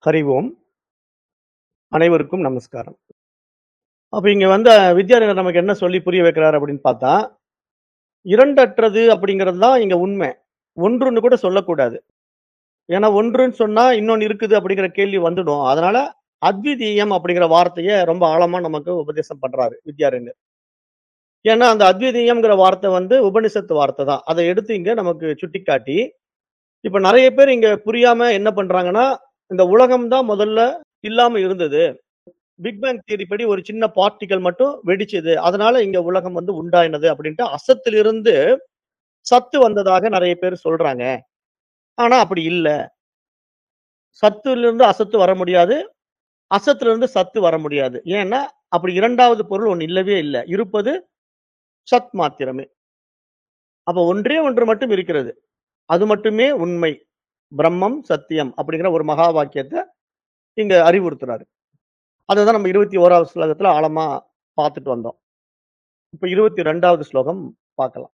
ஹரி ஓம். அனைவருக்கும் நமஸ்காரம். அப்ப இங்க வந்து வித்யாரண்யர் நமக்கு என்ன சொல்லி புரிய வைக்கிறார் அப்படின்னு பார்த்தா, இரண்டற்றது அப்படிங்கிறது தான் இங்க உண்மை. ஒன்றுன்னு கூட சொல்லக்கூடாது. ஏன்னா ஒன்றுன்னு சொன்னா இன்னொன்னு இருக்குது அப்படிங்கிற கேள்வி வந்துடும். அதனால அத்விதீயம் அப்படிங்கிற வார்த்தைய ரொம்ப ஆழமா நமக்கு உபதேசம் பண்றாரு வித்யாரண்யர். ஏன்னா அந்த அத்விதீயம்ங்கிற வார்த்தை வந்து உபனிஷத்து வார்த்தை தான். அத எடுத்து இங்க நமக்கு சுட்டிக்காட்டி, இப்ப நெறைய பேர் இங்க புரியாம என்ன பண்றாங்கன்னா, இந்த உலகம் தான் முதல்ல இல்லாம இருந்தது. பிக் பேங் தியரி படி ஒரு சின்ன பார்ட்டிகிள் மட்டும் வெடிச்சது. அதனால இங்க உலகம் வந்து உண்டாயினது அப்படின்ட்டு அசத்திலிருந்து சத்து வந்ததாக நெறைய பேர் சொல்றாங்க. ஆனா அப்படி இல்ல. சத்திலிருந்து அசத்து வர முடியாது. அசத்திலிருந்து சத்து வர முடியாது. ஏன்னா, அப்படி 2வது பொருள் ஒண்ணு இல்லவே இல்ல. இருப்பது சத் மாத்திரமே. அப்ப ஒன்றே ஒன்று மட்டும் இருக்கிறது. அது மட்டுமே உண்மை. பிரம்மம் சத்தியம் அப்படிங்கிற ஒரு மகா வாக்கியத்த இங்க அறிவுறுத்துறாரு. அததான் நம்ம 21வது ஸ்லோகத்துல ஆழமா பார்த்துட்டு வந்தோம். இப்ப 22வது ஸ்லோகம் பார்க்கலாம்.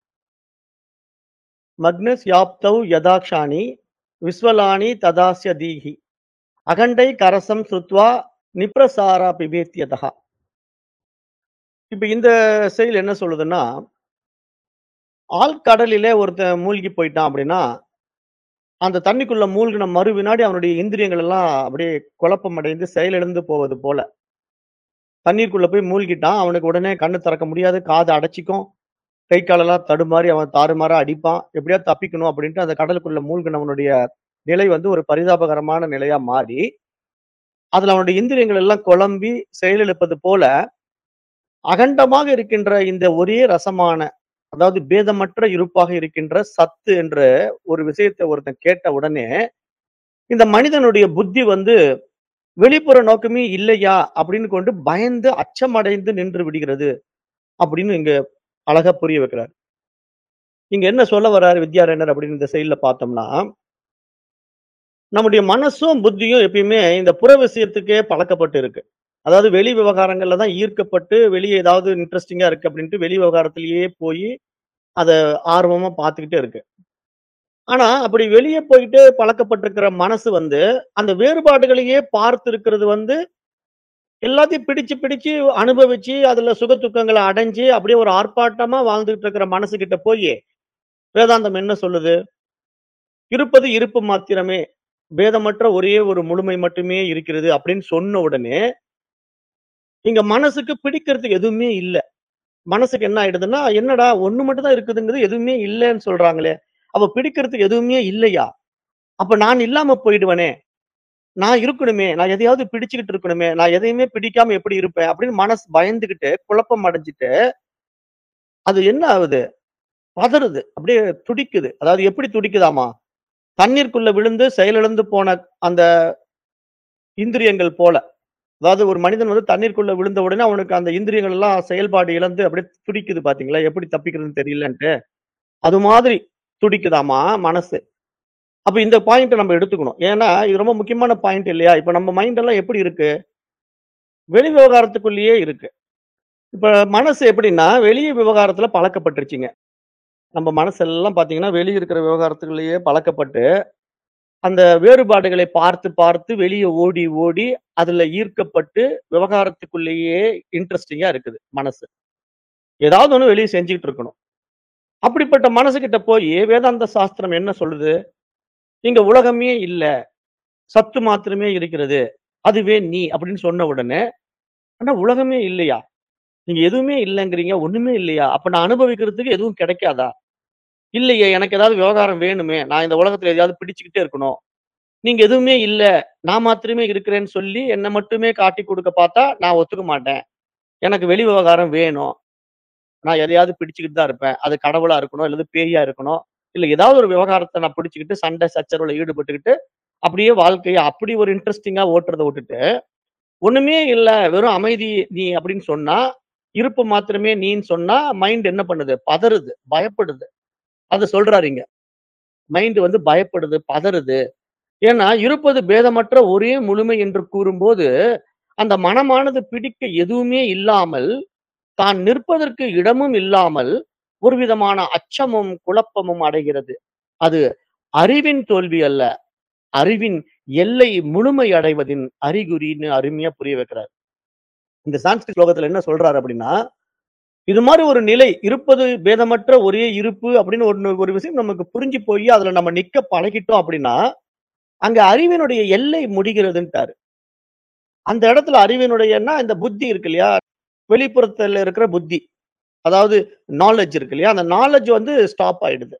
மக்னஸ் யாப்தௌ யதாக்ஷாணி விஸ்வலானி ததாஸ்ய தீஹி. அகண்டை கரசம் ஸ்ருத்வா நிப்ரசாரா பிபேத்யதஹ. இப்ப இந்த செயல் என்ன சொல்லுதுன்னா, ஆழ்கடலிலே ஒருத்தன் மூழ்கி போயிட்டான் அப்படின்னா, அந்த தண்ணிக்குள்ள மூழ்கின மறு வினாடி அவனுடைய இந்திரியங்கள் எல்லாம் அப்படியே குழப்பம் அடைந்து செயலிழந்து போவது போல. தண்ணீருக்குள்ள போய் மூழ்கிட்டான். அவனுக்கு உடனே கண்ணு திறக்க முடியாது. காது அடைச்சுக்கும். கை காலெல்லாம் தடுமாறி அவன் தாறுமாறா அடிப்பான். எப்படியாவது தப்பிக்கணும் அப்படின்ட்டு அந்த கடலுக்குள்ள மூழ்கினவனுடைய நிலை வந்து ஒரு பரிதாபகரமான நிலையா மாறி, அதுல அவனுடைய இந்திரியங்கள் எல்லாம் குழம்பி செயலிழப்பது போல, அகண்டமாக இருக்கின்ற இந்த ஒரே ரசமான, அதாவது பேதமற்ற இருப்பாக இருக்கின்ற சத்து என்ற ஒரு விஷயத்த ஒருத்தன் கேட்ட உடனே, இந்த மனிதனுடைய புத்தி வந்து வெளிப்புற நோக்கமே இல்லையா அப்படின்னு கொண்டு பயந்து அச்சமடைந்து நின்று விடுகிறது. அப்படின்னு இங்க அழகா புரிய வைக்கிறார். இங்க என்ன சொல்ல வர்றாரு வித்யாரண்யர் அப்படின்னு இந்த சைடுல பார்த்தோம்னா, நம்முடைய மனசும், புத்தியும் எப்பயுமே இந்த புற விஷயத்துக்கே பழக்கப்பட்டு இருக்கு. அதாவது வெளி விவகாரங்கள்ல தான் ஈர்க்கப்பட்டு, வெளிய ஏதாவது இன்ட்ரஸ்டிங்கா இருக்கு அப்படின்ட்டு வெளி விவகாரத்திலேயே போயி, அத ஆர்வமா பார்த்துக்கிட்டே இருக்கு. ஆனா, அப்படி வெளிய போயிட்டு பழக்கப்பட்டிருக்கிற மனசு வந்து, அந்த வேறுபாடுகளையே பார்த்து இருக்கிறது வந்து, எல்லாத்தையும் பிடிச்சு, பிடிச்சு அனுபவிச்சு, அதுல சுக துக்கங்கள அடைஞ்சு, அப்படியே ஒரு ஆர்ப்பாட்டமா வாழ்ந்துட்டு இருக்கிற மனசுகிட்ட போயி, வேதாந்தம் என்ன சொல்லுது? இருப்பது இருப்பு மாத்திரமே. பேதமற்ற ஒரே ஒரு முழுமை மட்டுமே இருக்கிறது அப்படின்னு சொன்ன உடனே, இங்க மனசுக்கு பிடிக்கிறதுக்கு எதுவுமே இல்ல. மனசுக்கு என்ன ஆயிடுதுன்னா, என்னடா ஒண்ணு மட்டும் தான் இருக்குதுங்கிறது எதுவுமே இல்லன்னு சொல்றாங்களே. அப்ப பிடிக்கிறதுக்கு எதுவுமே இல்லையா? அப்ப நான் இல்லாம போயிடுவனே. நான் இருக்கணுமே. நான் எதையாவது பிடிச்சுக்கிட்டு இருக்கணுமே. நான் எதையுமே பிடிக்காம எப்படி இருப்பேன்? அப்படின்னு மனசு பயந்துகிட்டு, குழப்பம் அடைஞ்சுட்டு, அது என்ன ஆகுது? பதறுது. அப்படியே துடிக்குது. அதாவது எப்படி துடிக்குதாமா? தண்ணீருக்குள்ள விழுந்து செயலிழந்து போன அந்த இந்திரியங்கள் போல. அதாவது ஒரு மனிதன் வந்து தண்ணீருக்குள்ள விழுந்த உடனே அவனுக்கு அந்த இந்திரியங்கள் எல்லாம் செயல்பாடு இழந்து அப்படியே துடிக்குது பார்த்தீங்களா? எப்படி தப்பிக்கிறதுன்னு தெரியலன்ட்டு. அது மாதிரி துடிக்குதாமா மனசு. அப்ப இந்த பாயிண்ட்ட நம்ம எடுத்துக்கணும். ஏன்னா, இது ரொம்ப முக்கியமான பாயிண்ட் இல்லையா? இப்ப நம்ம மைண்ட் எல்லாம் எப்படி இருக்கு? வெளி விவகாரத்துக்குள்ளேயே இருக்கு. இப்ப மனசு எப்படின்னா, வெளிய விவகாரத்துல பழக்கப்பட்டுருச்சுங்க. நம்ம மனசெல்லாம் பார்த்தீங்கன்னா, வெளிய இருக்கிற விவகாரத்துக்குள்ளேயே பழக்கப்பட்டு, அந்த வேறுபாடுகளை பார்த்து, பார்த்து வெளிய ஓடி, ஓடி அதுல ஈர்க்கப்பட்டு விவகாரத்துக்குள்ளேயே இன்ட்ரஸ்டிங்கா இருக்குது மனசு. ஏதாவது ஒண்ணு வெளிய செஞ்சுகிட்டு இருக்கணும். அப்படிப்பட்ட மனசுகிட்ட போயி வேதாந்த சாஸ்திரம் என்ன சொல்லுது? இங்க உலகமே இல்ல. சத்து மாத்திரமே இருக்கிறது. அதுவே நீ அப்படின்னு சொன்ன உடனே, ஆனா உலகமே இல்லையா? நீங்க எதுவுமே இல்லங்கிறீங்க. ஒண்ணுமே இல்லையா? அப்ப நான் அனுபவிக்கிறதுக்கு எதுவும் கிடைக்காதா? இல்லையே. எனக்கு ஏதாவது விவகாரம் வேணுமே. நான் இந்த உலகத்துல எதையாவது பிடிச்சுக்கிட்டே இருக்கணும். நீங்க எதுவுமே இல்ல. நான் மாத்திரமே இருக்கிறேன்னு சொல்லி என்ன மட்டுமே காட்டிக் குடுக்க பார்த்தா, நான் ஒத்துக்க மாட்டேன். எனக்கு வெளி விவகாரம் வேணும். நான் எதையாவது பிடிச்சுக்கிட்டு தான் இருப்பேன். அது கடவுளா இருக்கணும், அல்லது பேயா இருக்கணும். இல்ல ஏதாவது ஒரு விவகாரத்த நான் பிடிச்சுக்கிட்டு சண்டை, சச்சரவுல ஈடுபட்டுக்கிட்டு, அப்படியே வாழ்க்கைய அப்படி ஒரு இன்ட்ரஸ்டிங்கா ஓட்டுறத விட்டுட்டு, ஒண்ணுமே இல்ல. வெறும் அமைதி நீ அப்படின்னு சொன்னா, இருப்பு மாத்திரமே நீன்னு சொன்னா, மைண்ட் என்ன பண்ணுது? பதறுது, பயப்படுது. அத சொல்றாரு இங்க. மைண்ட் வந்து பயப்படுது, பதறுது. ஏன்னா, இருப்பது பேதமற்ற ஒரே முழுமை என்று கூறும்போது, அந்த மனமானது பிடிக்க எதுவுமே இல்லாமல், தான் நிற்பதற்கு இடமும் இல்லாமல், ஒரு விதமான அச்சமும், குழப்பமும் அடைகிறது. அது அறிவின் தோல்வி அல்ல. அறிவின் எல்லை முழுமை அடைவதின் அறிகுறின்னு அருமையா புரிய வைக்கிறார். இந்த சான்ஸ்கிரிட் ஸ்லோகத்துல என்ன சொல்றாரு அப்படின்னா, இது மாரி ஒரு நிலை இருப்பது பேதமற்ற ஒரே இருப்பு அப்படின்னு ஒண்ணு ஒரு விஷயம் நமக்கு புரிஞ்சு போயி அதுல நம்ம நிக்க பழகிட்டோம் அப்படின்னா, அங்க அறிவினுடைய எல்லை முடிகிறதுன்ட்டாரு. அந்த இடத்துல அறிவினுடையன்னா இந்த புத்தி இருக்கு இல்லையா? வெளிப்புறத்துல இருக்கிற புத்தி. அதாவது நாலெட்ஜ் இருக்கு இல்லையா? அந்த நாலெட்ஜ் வந்து ஸ்டாப் ஆயிடுது.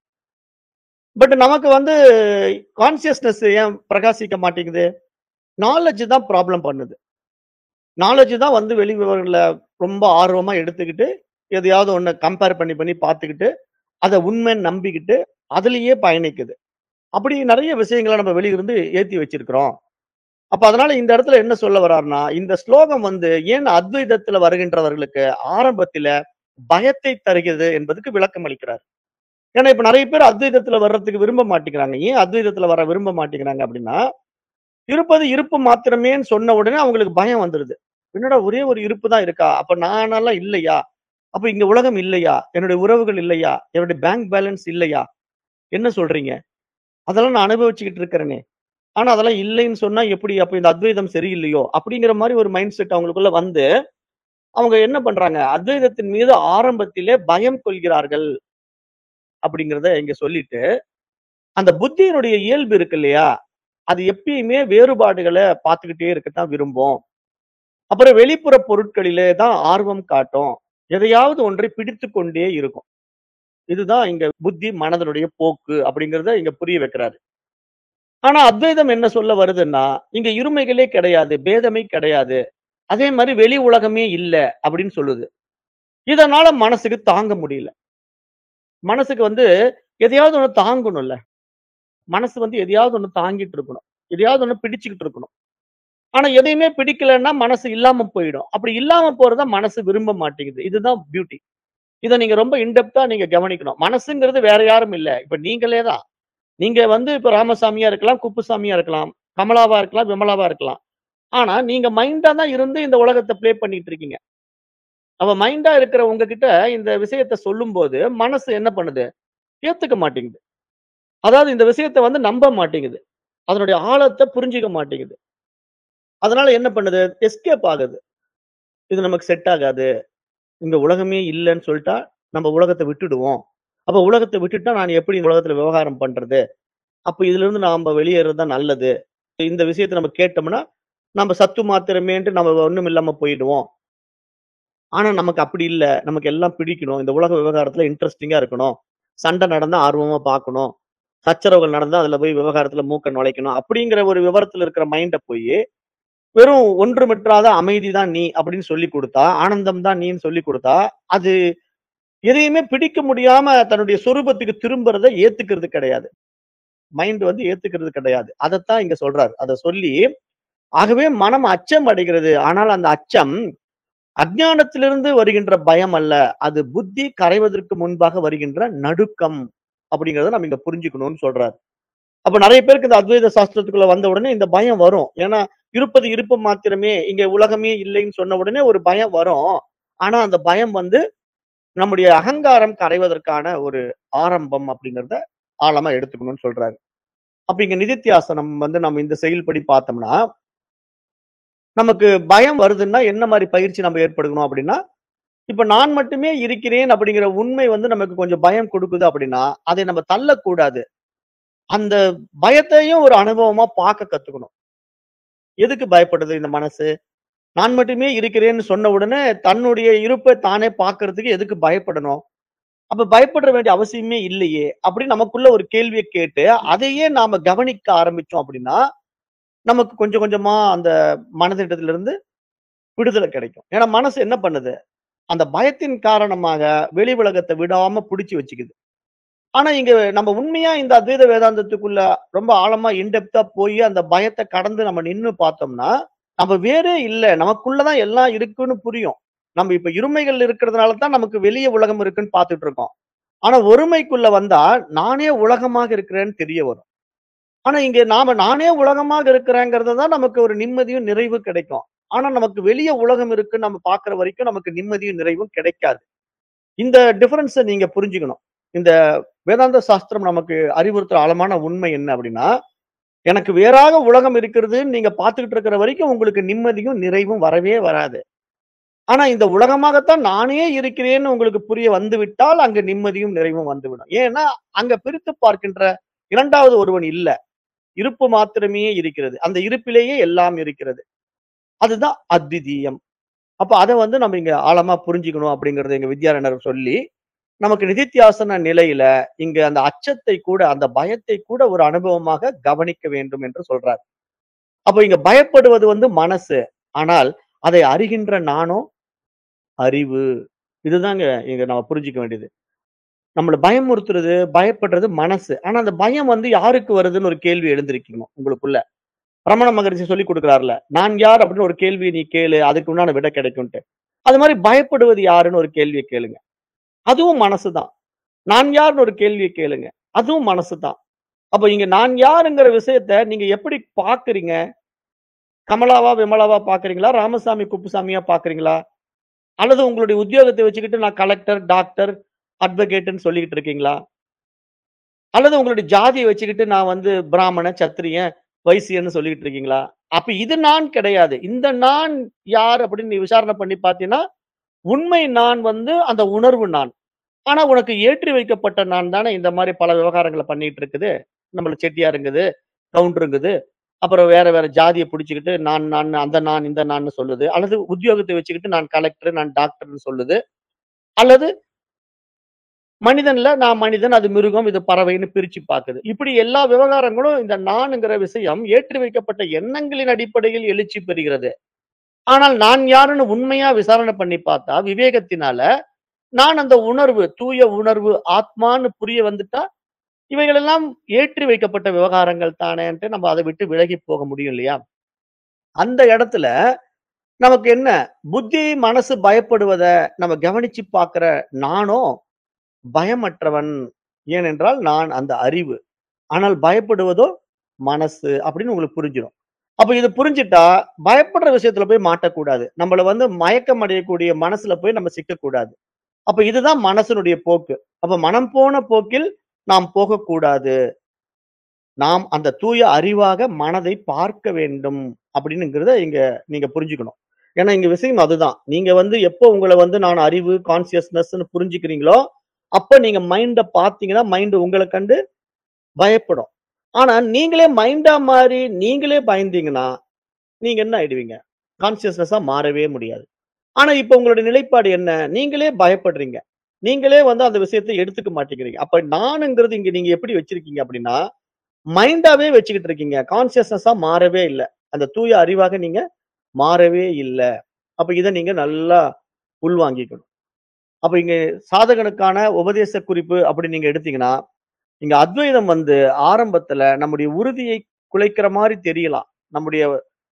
பட் நமக்கு வந்து கான்ஷியஸ்னஸ் ஏன் பிரகாசிக்க மாட்டேங்குது? நாலெட்ஜ் தான் ப்ராப்ளம் பண்ணுது. நாலெட்ஜ் தான் வந்து வெளி விவரங்கள ரொம்ப ஆர்வமா எடுத்துக்கிட்டு, எதையாவது ஒண்ண கம்பேர் பண்ணி பண்ணி பார்த்துக்கிட்டு, அத உண்மைன்னு நம்பிக்கிட்டு, அதிலேயே பயணிக்குது. அப்படி நெறைய விஷயங்கள நம்ம வெளியிருந்து ஏத்தி வச்சிருக்கிறோம். அப்ப அதனால இந்த இடத்துல என்ன சொல்ல வர்றார்ன்னா, இந்த ஸ்லோகம் வந்து ஏன் அத்வைதத்துல வருகின்றவர்களுக்கு ஆரம்பத்தில பயத்தை தருகிறது என்பதுக்கு விளக்கம் அளிக்கிறார். ஏன்னா இப்ப நெறைய பேர் அத்வைதத்துல வர்றதுக்கு விரும்ப மாட்டேங்கிறாங்க. ஏன் அத்வைதத்துல வர விரும்ப மாட்டேங்கிறாங்க அப்படின்னா, இருப்பது இருப்பு மாத்திரமேன்னு சொன்ன உடனே அவங்களுக்கு பயம் வந்துருது. என்னடா ஒரே ஒரு இருப்பு தான் இருக்கா? அப்ப நானெல்லாம் இல்லையா? அப்ப இங்க உலகம் இல்லையா? என்னுடைய உறவுகள் இல்லையா? என்னுடைய பேங்க் பேலன்ஸ் இல்லையா? என்ன சொல்றீங்க? அதெல்லாம் நான் அனுபவிச்சுக்கிட்டு இருக்கிறேனே. ஆனா அதெல்லாம் இல்லைன்னு சொன்னா எப்படி? அப்ப இந்த அத்வைதம் சரியில்லையோ? அப்படிங்கிற மாரி ஒரு மைண்ட் செட் அவங்களுக்குள்ள வந்து, அவங்க என்ன பண்றாங்க? அத்வைதத்தின் மீது ஆரம்பத்திலே பயம் கொள்கிறார்கள். அப்படிங்கிறத இங்க சொல்லிட்டு, அந்த புத்தியினுடைய இயல்பு இருக்கு இல்லையா? அது எப்பயுமே வேறுபாடுகள பார்த்துக்கிட்டே இருக்கத்தான் விரும்பும். அப்புறம் வெளிப்புற பொருட்களிலே தான் ஆர்வம் காட்டும். எதையாவது ஒன்றை பிடித்துக் கொண்டே இருக்கும். இதுதான் இங்க புத்தி, மனதனுடைய போக்கு அப்படிங்கிறத இங்க புரிய வைக்கிறாரு. ஆனா அத்வைதம் என்ன சொல்ல வருதுன்னா, இங்க இருமைகளே கிடையாது. பேதமே கிடையாது. அதே மாரி வெளி உலகமே இல்ல அப்படின்னு சொல்லுது. இதனால மனசுக்கு தாங்க முடியல. மனசுக்கு வந்து எதையாவது ஒண்ணு தாங்கணும்ல. மனசு வந்து எதையாவது ஒண்ணு தாங்கிட்டு இருக்கணும். எதையாவது ஒண்ணு பிடிச்சுக்கிட்டு இருக்கணும். ஆனா எதையுமே பிடிக்கலன்னா மனசு இல்லாம போயிடும். அப்படி இல்லாம போறத மனசு விரும்ப மாட்டேங்குது. இதுதான் பியூட்டி. இத நீங்க ரொம்ப இன் டெப்த்தா நீங்க கவனிக்கணும். மனசுங்கிறது வேற யாரும் இல்ல. இப்ப நீங்களே தான். நீங்க வந்து இப்ப ராமசாமியா இருக்கலாம், குப்புசாமியா இருக்கலாம், கமலாவா இருக்கலாம், விமலாவா இருக்கலாம். ஆனா நீங்க மைண்டா தான் இருந்து இந்த உலகத்த ப்ளே பண்ணிட்டு இருக்கீங்க. அப்ப மைண்டா இருக்கிற உங்ககிட்ட இந்த விஷயத்த சொல்லும்போது, மனசு என்ன பண்ணுது? ஏத்துக்க மாட்டேங்குது. அதாவது இந்த விஷயத்த வந்து நம்ப மாட்டேங்குது. அதனுடைய ஆழத்த புரிஞ்சுக்க மாட்டேங்குது. அதனால என்ன பண்ணுது? எஸ்கேப் ஆகுது. இது நமக்கு செட் ஆகாது. இங்க உலகமே இல்லன்னு சொல்ட்டா, நம்ம உலகத்த விட்டுடுவோம். அப்ப உலகத்த விட்டுட்டா நான் எப்படி இந்த உலகத்துல விவகாரம் பண்றது? அப்ப இதிலிருந்து நாம வெளியேறது தான் நல்லது. இந்த விஷயத்த நம்ம கேட்டோம்னா, நம்ம சத்து மாத்திரமேன்ட்டு நம்ம ஒண்ணும் இல்லாம போயிடுவோம். ஆனா நமக்கு அப்படி இல்ல. நமக்கு எல்லாம் பிடிக்கணும். இந்த உலக விவகாரத்துல இன்ட்ரஸ்டிங்கா இருக்கணும். சண்டை நடந்தா ஆர்வமா பார்க்கணும். சச்சரவுகள் நடந்தா அதுல போய் விவகாரத்துல மூக்க நுழைக்கணும். அப்படிங்கிற ஒரு விவரத்துல இருக்கிற மைண்ட போயி, வெறும் ஒன்றுமிற்றாத அமைதி தான் நீ அப்படின்னு சொல்லிக் குடுத்தா, ஆனந்தம் தான் நீன்னு சொல்லிக் குடுத்தா, அது எதையுமே பிடிக்க முடியாம தன்னுடைய சொரூபத்துக்கு திரும்புறத ஏத்துக்கிறது கிடையாது. மைண்ட் வந்து ஏத்துக்கிறது கிடையாது. அதத்தான் இங்க சொல்றாரு. அத சொல்லி, ஆகவே மனம் அச்சம் அடைகிறது. ஆனால் அந்த அச்சம் அஞ்ஞானத்திலிருந்து வருகின்ற பயம் அல்ல. அது புத்தி கரைவதற்கு முன்பாக வருகின்ற நடுக்கம் அப்படிங்கிறத நம்ம இங்க புரிஞ்சுக்கணும்னு சொல்றாரு. அப்ப நெறைய பேருக்கு இந்த அத்வைத சாஸ்திரத்துக்குள்ள வந்த உடனே இந்த பயம் வரும். ஏன்னா, இருப்பது இருப்பு மாத்திரமே, இங்க உலகமே இல்லைன்னு சொன்ன உடனே ஒரு பயம் வரும். ஆனா அந்த பயம் வந்து நம்முடைய அகங்காரம் கரைவதற்கான ஒரு ஆரம்பம் அப்படிங்கிறத ஆழமா எடுத்துக்கணும்னு சொல்றாரு. அப்ப இங்க நிதித்தியாசனம் வந்து நம்ம இந்த செயல்படி பார்த்தோம்னா, நமக்கு பயம் வருதுன்னா என்ன மாரி பயிற்சி நம்ம ஏற்படுத்தணும் அப்படின்னா, இப்ப நான் மட்டுமே இருக்கிறேன் அப்படிங்கிற உண்மை வந்து நமக்கு கொஞ்சம் பயம் குடுக்குது அப்படின்னா, அதை நம்ம தள்ளக்கூடாது. அந்த பயத்தையும் ஒரு அனுபவமா பார்க்க கத்துக்கணும். எதுக்கு பயப்படுது இந்த மனசு? நான் மட்டுமே இருக்கிறேன்னு சொன்ன உடனே தன்னுடைய இருப்ப தானே பார்க்கறதுக்கு எதுக்கு பயப்படணும்? அப்ப பயப்பட வேண்டிய அவசியமே இல்லையே! அப்படின்னு நமக்குள்ள ஒரு கேள்விய கேட்டு, அதையே நாம கவனிக்க ஆரம்பிச்சோம் அப்படின்னா, நமக்கு கொஞ்சம் கொஞ்சமா அந்த மனதிடத்திலிருந்து விடுதலை கிடைக்கும். ஏன்னா மனசு என்ன பண்ணுது? அந்த பயத்தின் காரணமாக வெளி உலகத்த விடாம புடிச்சு வச்சுக்குது. ஆனா இங்க நம்ம உண்மையா இந்த அத்வைத வேதாந்தத்துக்குள்ள ரொம்ப ஆழமா இன் டெப்த்தா போயி அந்த பயத்த கடந்து நம்ம நின்னு பார்த்தோம்னா, நம்ம வேறே இல்ல. நமக்குள்ள தான் எல்லாம் இருக்குன்னு புரியும். நம்ம இப்ப இருமைகள் இருக்கிறதுனால தான் நமக்கு வெளிய உலகம் இருக்குன்னு பார்த்துட்டு இருக்கோம். ஆனா ஒருமைக்குள்ள வந்தா, நானே உலகமாக இருக்கிறேன்னு தெரிய வரும். ஆனா இங்க நாம நானே உலகமாக இருக்கிறேங்கிறது தான் நமக்கு ஒரு நிம்மதியும், நிறைவும் கிடைக்கும். ஆனா நமக்கு வெளிய உலகம் இருக்குன்னு நம்ம பார்க்கிற வரைக்கும் நமக்கு நிம்மதியும், நிறைவும் கிடைக்காது. இந்த டிஃபரன்ஸ நீங்க புரிஞ்சுக்கணும். இந்த வேதாந்த சாஸ்திரம் நமக்கு அறிவுறுத்துற ஆழமான உண்மை என்ன அப்படின்னா, எனக்கு வேறாக உலகம் இருக்கிறதுன்னு நீங்க பார்த்துக்கிட்டு இருக்கிற வரைக்கும் உங்களுக்கு நிம்மதியும், நிறைவும் வரவே வராது. ஆனா இந்த உலகமாகத்தான் நானே இருக்கிறேன்னு உங்களுக்கு புரிய வந்துவிட்டால், அங்க நிம்மதியும், நிறைவும் வந்துவிடும். ஏன்னா, அங்க பிரித்து பார்க்கின்ற 2வது ஒருவன் இல்ல. இருப்பு மாத்திரமே இருக்கிறது. அந்த இருப்பிலேயே எல்லாம் இருக்கிறது. அதுதான் அத்விதீயம். அப்ப அத வந்து நம்ம இங்க ஆழமா புரிஞ்சுக்கணும் அப்படிங்கிறத எங்க வித்யாரண்யர் சொல்லி, நமக்கு நிதித்தியாசன நிலையில இங்க அந்த அச்சத்தை கூட, அந்த பயத்தை கூட ஒரு அனுபவமாக கவனிக்க வேண்டும் என்று சொல்றார். அப்ப இங்க பயப்படுவது வந்து மனசு. ஆனால் அதை அறிகின்ற நானோ அறிவு. இதுதாங்க இங்க நம்ம புரிஞ்சுக்க வேண்டியது. நம்மள பயமுறுத்துறது, பயப்படுறது மனசு. ஆனா அந்த பயம் வந்து யாருக்கு வருதுன்னு ஒரு கேள்வி எழுந்திருக்கணும் உங்களுக்குள்ள. ரமண மகரிஷி சொல்லிக் குடுக்கிறார்ல. "நான் யார்?" அப்படின்னு ஒரு கேள்விய நீ கேளு. அதுக்கு உண்டான விடை கிடைக்கும்ன்ட்டு. அது மாரி பயப்படுவது யாருன்னு ஒரு கேள்விய கேளுங்க. அதுவும் மனசு தான். நான் யார்ன்னு ஒரு கேள்விய கேளுங்க. அதுவும் மனசு தான். அப்ப இங்க நான் யாருங்கிற விஷயத்த நீங்க எப்படி பார்க்கிறீங்க? கமலாவா, விமலாவா பார்க்கிறீங்களா? ராமசாமி, குப்புசாமியா பார்க்கிறீங்களா? அல்லது உங்களுடைய உத்தியோகத்த வச்சுக்கிட்டு நான் கலெக்டர், டாக்டர், அட்வொகேட்ன்னு சொல்லிக்கிட்டு இருக்கீங்களா? அல்லது உங்களுடைய ஜாதிய வச்சுக்கிட்டு நான் வந்து பிராமணன், சத்திரியன், வைசியன்னு சொல்லிக்கிட்டு இருக்கீங்களா? அப்ப இது நான் கிடையாது. இந்த நான் யார் அப்படின்னு நீ விசாரணை பண்ணி பார்த்தீன்னா, உண்மை நான் வந்து அந்த உணர்வு நான். ஆனா உனக்கு ஏற்றி வைக்கப்பட்ட நான் தானே இந்த மாரி பல விவகாரங்கள பண்ணிட்டு இருக்குது. நம்மள செட்டியாருங்குது, கவுண்டருங்குது. அப்புறம் வேற வேற ஜாதிய புடிச்சுக்கிட்டு நான் நான் அந்த நான், இந்த நான்னு சொல்லுது. அல்லது உத்தியோகத்த வச்சுக்கிட்டு நான் கலெக்டர், நான் டாக்டர்ன்னு சொல்லுது. அல்லது மனிதன்ல நான் மனிதன், அது மிருகம், இது பறவைன்னு பிரிச்சு பாக்குது. இப்படி எல்லா விவகாரங்களும் இந்த நான்ங்கிற விஷயம் ஏற்றி வைக்கப்பட்ட எண்ணங்களின் அடிப்படையில் எழுச்சி பெறுகிறது. ஆனால் நான் யாருன்னு உண்மையா விசாரணை பண்ணி பார்த்தா, விவேகத்தினால நான் அந்த உணர்வு, தூய உணர்வு, ஆத்மான்னு புரிய வந்துட்டா, இவைகளெல்லாம் ஏற்றி வைக்கப்பட்ட விவகாரங்கள் தானேன்ட்டு நம்ம அத விட்டு விலகி போக முடியும் இல்லையா? அந்த இடத்துல நமக்கு என்ன? புத்தி, மனசு பயப்படுவத நம்ம கவனிச்சு பார்க்கிற நானோ பயமற்றவன். ஏனென்றால் நான் அந்த அறிவு. ஆனால் பயப்படுவதோ மனசு அப்படின்னு உங்களுக்கு புரிஞ்சிரும். அப்ப இது புரிஞ்சுட்டா, பயப்படுற விஷயத்துல போய் மாட்டக்கூடாது. நம்மள வந்து மயக்கம் அடையக்கூடிய மனசுல போய் நம்ம சிக்கக்கூடாது. அப்ப இதுதான் மனசனுடைய போக்கு. அப்ப மனம் போன போக்கில் நாம் போகக்கூடாது. நாம் அந்த தூய அறிவாக மனதை பார்க்க வேண்டும் அப்படின்னுங்கிறத இங்க நீங்க புரிஞ்சுக்கணும். ஏன்னா இங்க விஷயம் அதுதான். நீங்க வந்து எப்போ உங்கள வந்து நான் அறிவு, கான்ஷியஸ்னஸ்ன்னு புரிஞ்சுக்கிறீங்களோ, அப்ப நீங்க மைண்ட பார்த்தீங்கன்னா, மைண்ட் உங்கள கண்டு பயப்படும். ஆனா நீங்களே மைண்டா மாறி, நீங்களே பயந்தீங்கன்னா, நீங்க என்ன ஆயிடுவீங்க? கான்ஷியஸ்னஸா மாறவே முடியாது. ஆனா இப்ப உங்களுடைய நிலைப்பாடு என்ன? நீங்களே பயப்படுறீங்க. நீங்களே வந்து அந்த விஷயத்த எடுத்துக்க மாட்டேங்கிறீங்க. அப்ப நானுங்கிறது இங்க நீங்க எப்படி வச்சிருக்கீங்க அப்படின்னா, மைண்டாவே வச்சுக்கிட்டு இருக்கீங்க. கான்ஷியஸ்னஸா மாறவே இல்ல. அந்த தூய அறிவாக நீங்க மாறவே இல்ல. அப்ப இத நீங்க நல்லா உள்வாங்கிக்கணும். அப்ப இங்க சாதகனுக்கான உபதேச குறிப்பு அப்படி நீங்க எடுத்தீங்கன்னா, இங்க அத்வைதம் வந்து ஆரம்பத்துல நம்முடைய உறுதியை குலைக்கிற மாரி தெரியலாம். நம்முடைய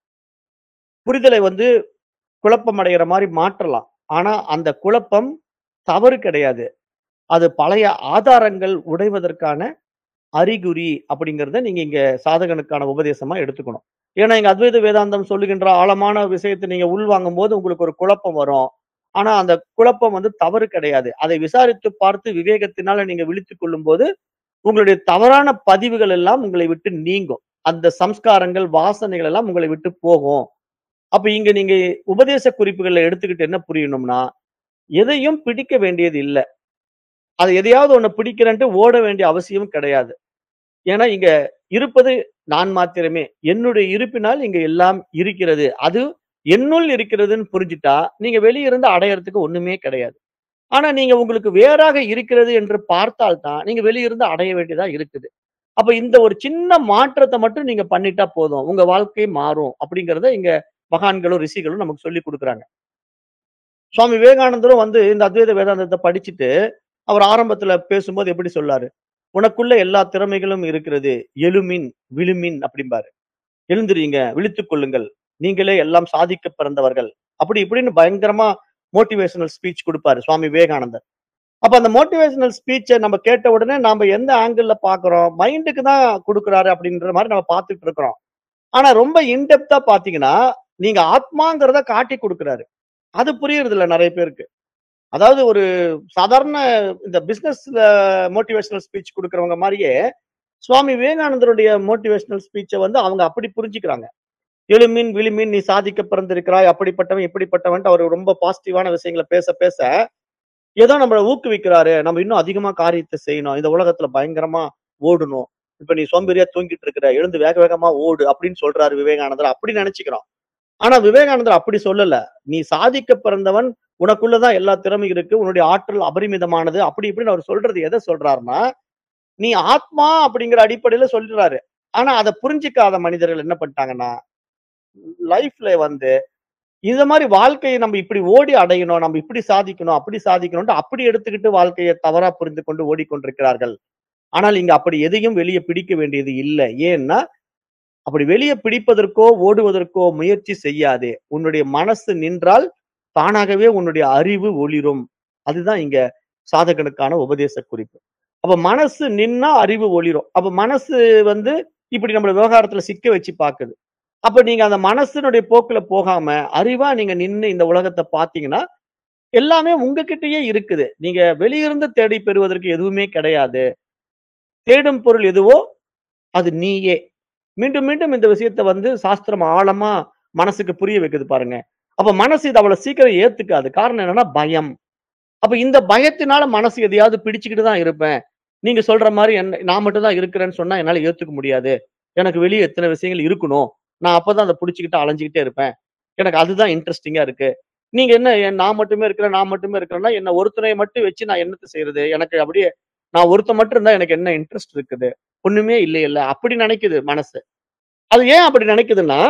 புரிதலை வந்து குழப்பம் அடைகிற மாரி மாற்றலாம். ஆனா அந்த குழப்பம் தவறு கிடையாது. அது பழைய ஆதாரங்கள் உடைவதற்கான அறிகுறி அப்படிங்கிறத நீங்க இங்க சாதகனுக்கான உபதேசமா எடுத்துக்கணும். ஏன்னா இங்க அத்வைத வேதாந்தம் சொல்லுகின்ற ஆழமான விஷயத்த நீங்க உள்வாங்கும்போது உங்களுக்கு ஒரு குழப்பம் வரும். ஆனா அந்த குழப்பம் வந்து தவறு கிடையாது. அதை விசாரித்து பார்த்து விவேகத்தினால நீங்க விழித்துக் கொள்ளும்போது, உங்களுடைய தவறான பதிவுகள் எல்லாம் உங்களை விட்டு நீங்கும். அந்த சம்ஸ்காரங்கள், வாசனைகள் எல்லாம் உங்களை விட்டு போகும். அப்ப இங்க நீங்க உபதேச குறிப்புகள எடுத்துக்கிட்டு என்ன புரியணும்னா, எதையும் பிடிக்க வேண்டியது இல்ல. அது எதையாவது ஒண்ண பிடிக்கிறேன்ட்டு ஓட வேண்டிய அவசியம் கிடையாது. ஏன்னா இங்க இருப்பது நான் மாத்திரமே. என்னுடைய இருப்பினால் இங்க எல்லாம் இருக்கிறது. அது என்னுள் இருக்கிறதுன்னு புரிஞ்சுட்டா, நீங்க வெளிய இருந்து அடையறதுக்கு ஒண்ணுமே கிடையாது. ஆனா நீங்க உங்களுக்கு வேறாக இருக்கிறது என்று பார்த்தால் தான், நீங்க வெளிய இருந்து அடைய வேண்டியதா இருக்குது. அப்ப இந்த ஒரு சின்ன மாற்றத்த மட்டும் நீங்க பண்ணிட்டா போதும். உங்க வாழ்க்கை மாறும். அப்படிங்கிறத இங்க மகான்களும், ரிஷிகளும் நமக்கு சொல்லிக் குடுக்குறாங்க. சுவாமி விவேகானந்தரும் வந்து இந்த அத்வைத வேதாந்தத்த படிச்சுட்டு, அவர் ஆரம்பத்துல பேசும்போது எப்படி சொல்லாரு? "உனக்குள்ள எல்லா திறமைகளும் இருக்கிறது. எழுமின், விழுமின்" அப்படிம்பாரு. "எழுந்திரீங்க, விழித்துக் கொள்ளுங்கள். நீங்களே எல்லாம் சாதிக்க பிறந்தவர்கள்." அப்படி இப்படின்னு பயங்கரமா மோட்டிவேஷனல் ஸ்பீச் குடுப்பாரு சுவாமி விவேகானந்தர். அப்ப அந்த மோட்டிவேஷனல் ஸ்பீச்ச நம்ம கேட்ட உடனே நாம எந்த ஆங்கிள்ல பார்க்கிறோம்? மைண்டுக்கு தான் குடுக்குறாரு அப்படின்ற மாரி நம்ம பார்த்துட்டு இருக்கிறோம். ஆனா ரொம்ப இன் டெப்த்தா பார்த்தீங்கன்னா, நீங்க ஆத்மாங்கிறத காட்டிக் குடுக்குறாரு. அது புரியறதில்ல நெறைய பேருக்கு. அதாவது ஒரு சாதாரண இந்த பிசினஸ்ல மோட்டிவேஷனல் ஸ்பீச் குடுக்கிறவங்க மாரியே, சுவாமி விவேகானந்தருடைய மோட்டிவேஷனல் ஸ்பீச்ச வந்து அவங்க அப்படி புரிஞ்சுக்கிறாங்க. "எழுமின், விழுமின் நீ சாதிக்க பிறந்திருக்கிறாய். அப்படிப்பட்டவன், இப்படிப்பட்டவன்ட்டு" அவரு ரொம்ப பாசிட்டிவான விஷயங்கள பேச, பேச ஏதோ நம்மள ஊக்குவிக்கிறாரு. நம்ம இன்னும் அதிகமா காரியத்த செய்யணும். இந்த உலகத்துல பயங்கரமா ஓடணும். இப்ப நீ சோம்பேறியா தூங்கிட்டு இருக்கிற. எழுந்து வேக வேகமா ஓடு அப்படின்னு சொல்றாரு விவேகானந்தர். அப்படி நெனச்சுக்கிறோம். ஆனா விவேகானந்தர் அப்படி சொல்லல. நீ சாதிக்க பிறந்தவன். உனக்குள்ள தான் எல்லா திறமையும் இருக்கு. உன்னுடைய ஆற்றல் அபரிமிதமானது. அப்படி இப்படின்னு அவர் சொல்றது எத சொல்றாருன்னா, நீ ஆத்மா அப்படிங்கிற அடிப்படையில சொல்றாரு. ஆனா அத புரிஞ்சுக்காத மனிதர்கள் என்ன பண்ணிட்டாங்கன்னா, லைஃப்ல வந்து இந்த மாரி வாழ்க்கைய நம்ம இப்படி ஓடி அடையணும். நம்ம இப்படி சாதிக்கணும், அப்படி சாதிக்கணும்ன்ட்டு அப்படி எடுத்துக்கிட்டு வாழ்க்கைய தவறா புரிந்து கொண்டு ஓடிக்கொண்டிருக்கிறார்கள். ஆனால் இங்க அப்படி எதையும் வெளிய பிடிக்க வேண்டியது இல்ல. ஏன்னா, அப்படி வெளிய பிடிப்பதற்கோ, ஓடுவதற்கோ முயற்சி செய்யாதே. உன்னுடைய மனசு நின்றால் தானாகவே உன்னுடைய அறிவு ஒளிரும். அதுதான் இங்க சாதகனுக்கான உபதேச குறிப்பு. அப்ப மனசு நின்னா அறிவு ஒளிரும். அப்ப மனசு வந்து இப்படி நம்மள விவகாரத்துல சிக்க வச்சு பாக்குது. அப்ப நீங்க அந்த மனசினுடைய போக்குல போகாம, அறிவா நீங்க நின்னு இந்த உலகத்த பாத்தீங்கன்னா, எல்லாமே உங்ககிட்டயே இருக்குது. நீங்க வெளியிருந்து தேடி பெறுவதற்கு எதுவுமே கிடையாது. தேடும் பொருள் எதுவோ அது நீயே. மீண்டும், மீண்டும் இந்த விஷயத்த வந்து சாஸ்திரம் ஆழமா மனசுக்கு புரிய வைக்குது பாருங்க. அப்ப மனசு இத அவ்வளவு சீக்கிரம் ஏத்துக்காது. காரணம் என்னன்னா பயம். அப்ப இந்த பயத்தினால மனசு எதையாவது பிடிச்சுக்கிட்டு தான் இருப்பேன். நீங்க சொல்ற மாரி என்ன நான் மட்டும் தான் இருக்கிறேன்னு சொன்னா என்னால ஏத்துக்க முடியாது. எனக்கு வெளிய எத்தன விஷயங்கள் இருக்கணும். நான் அப்பதான் அத புடிச்சுக்கிட்டு அலைஞ்சுகிட்டே இருப்பேன். எனக்கு அதுதான் இன்ட்ரஸ்டிங்கா இருக்கு. நீங்க என்ன என் நான் மட்டுமே இருக்கிறேன், நான் மட்டுமே இருக்கிறேன்னா, என்ன ஒருத்தனைய மட்டும் வச்சு நான் என்னத்த செய்றது? எனக்கு அப்படியே நான் ஒருத்தன் மட்டும் இருந்தா எனக்கு என்ன இன்ட்ரெஸ்ட் இருக்குது? ஒண்ணுமே இல்லையல்ல. அப்படி நெனைக்குது மனசு. அது ஏன் அப்படி நெனைக்குதுன்னா,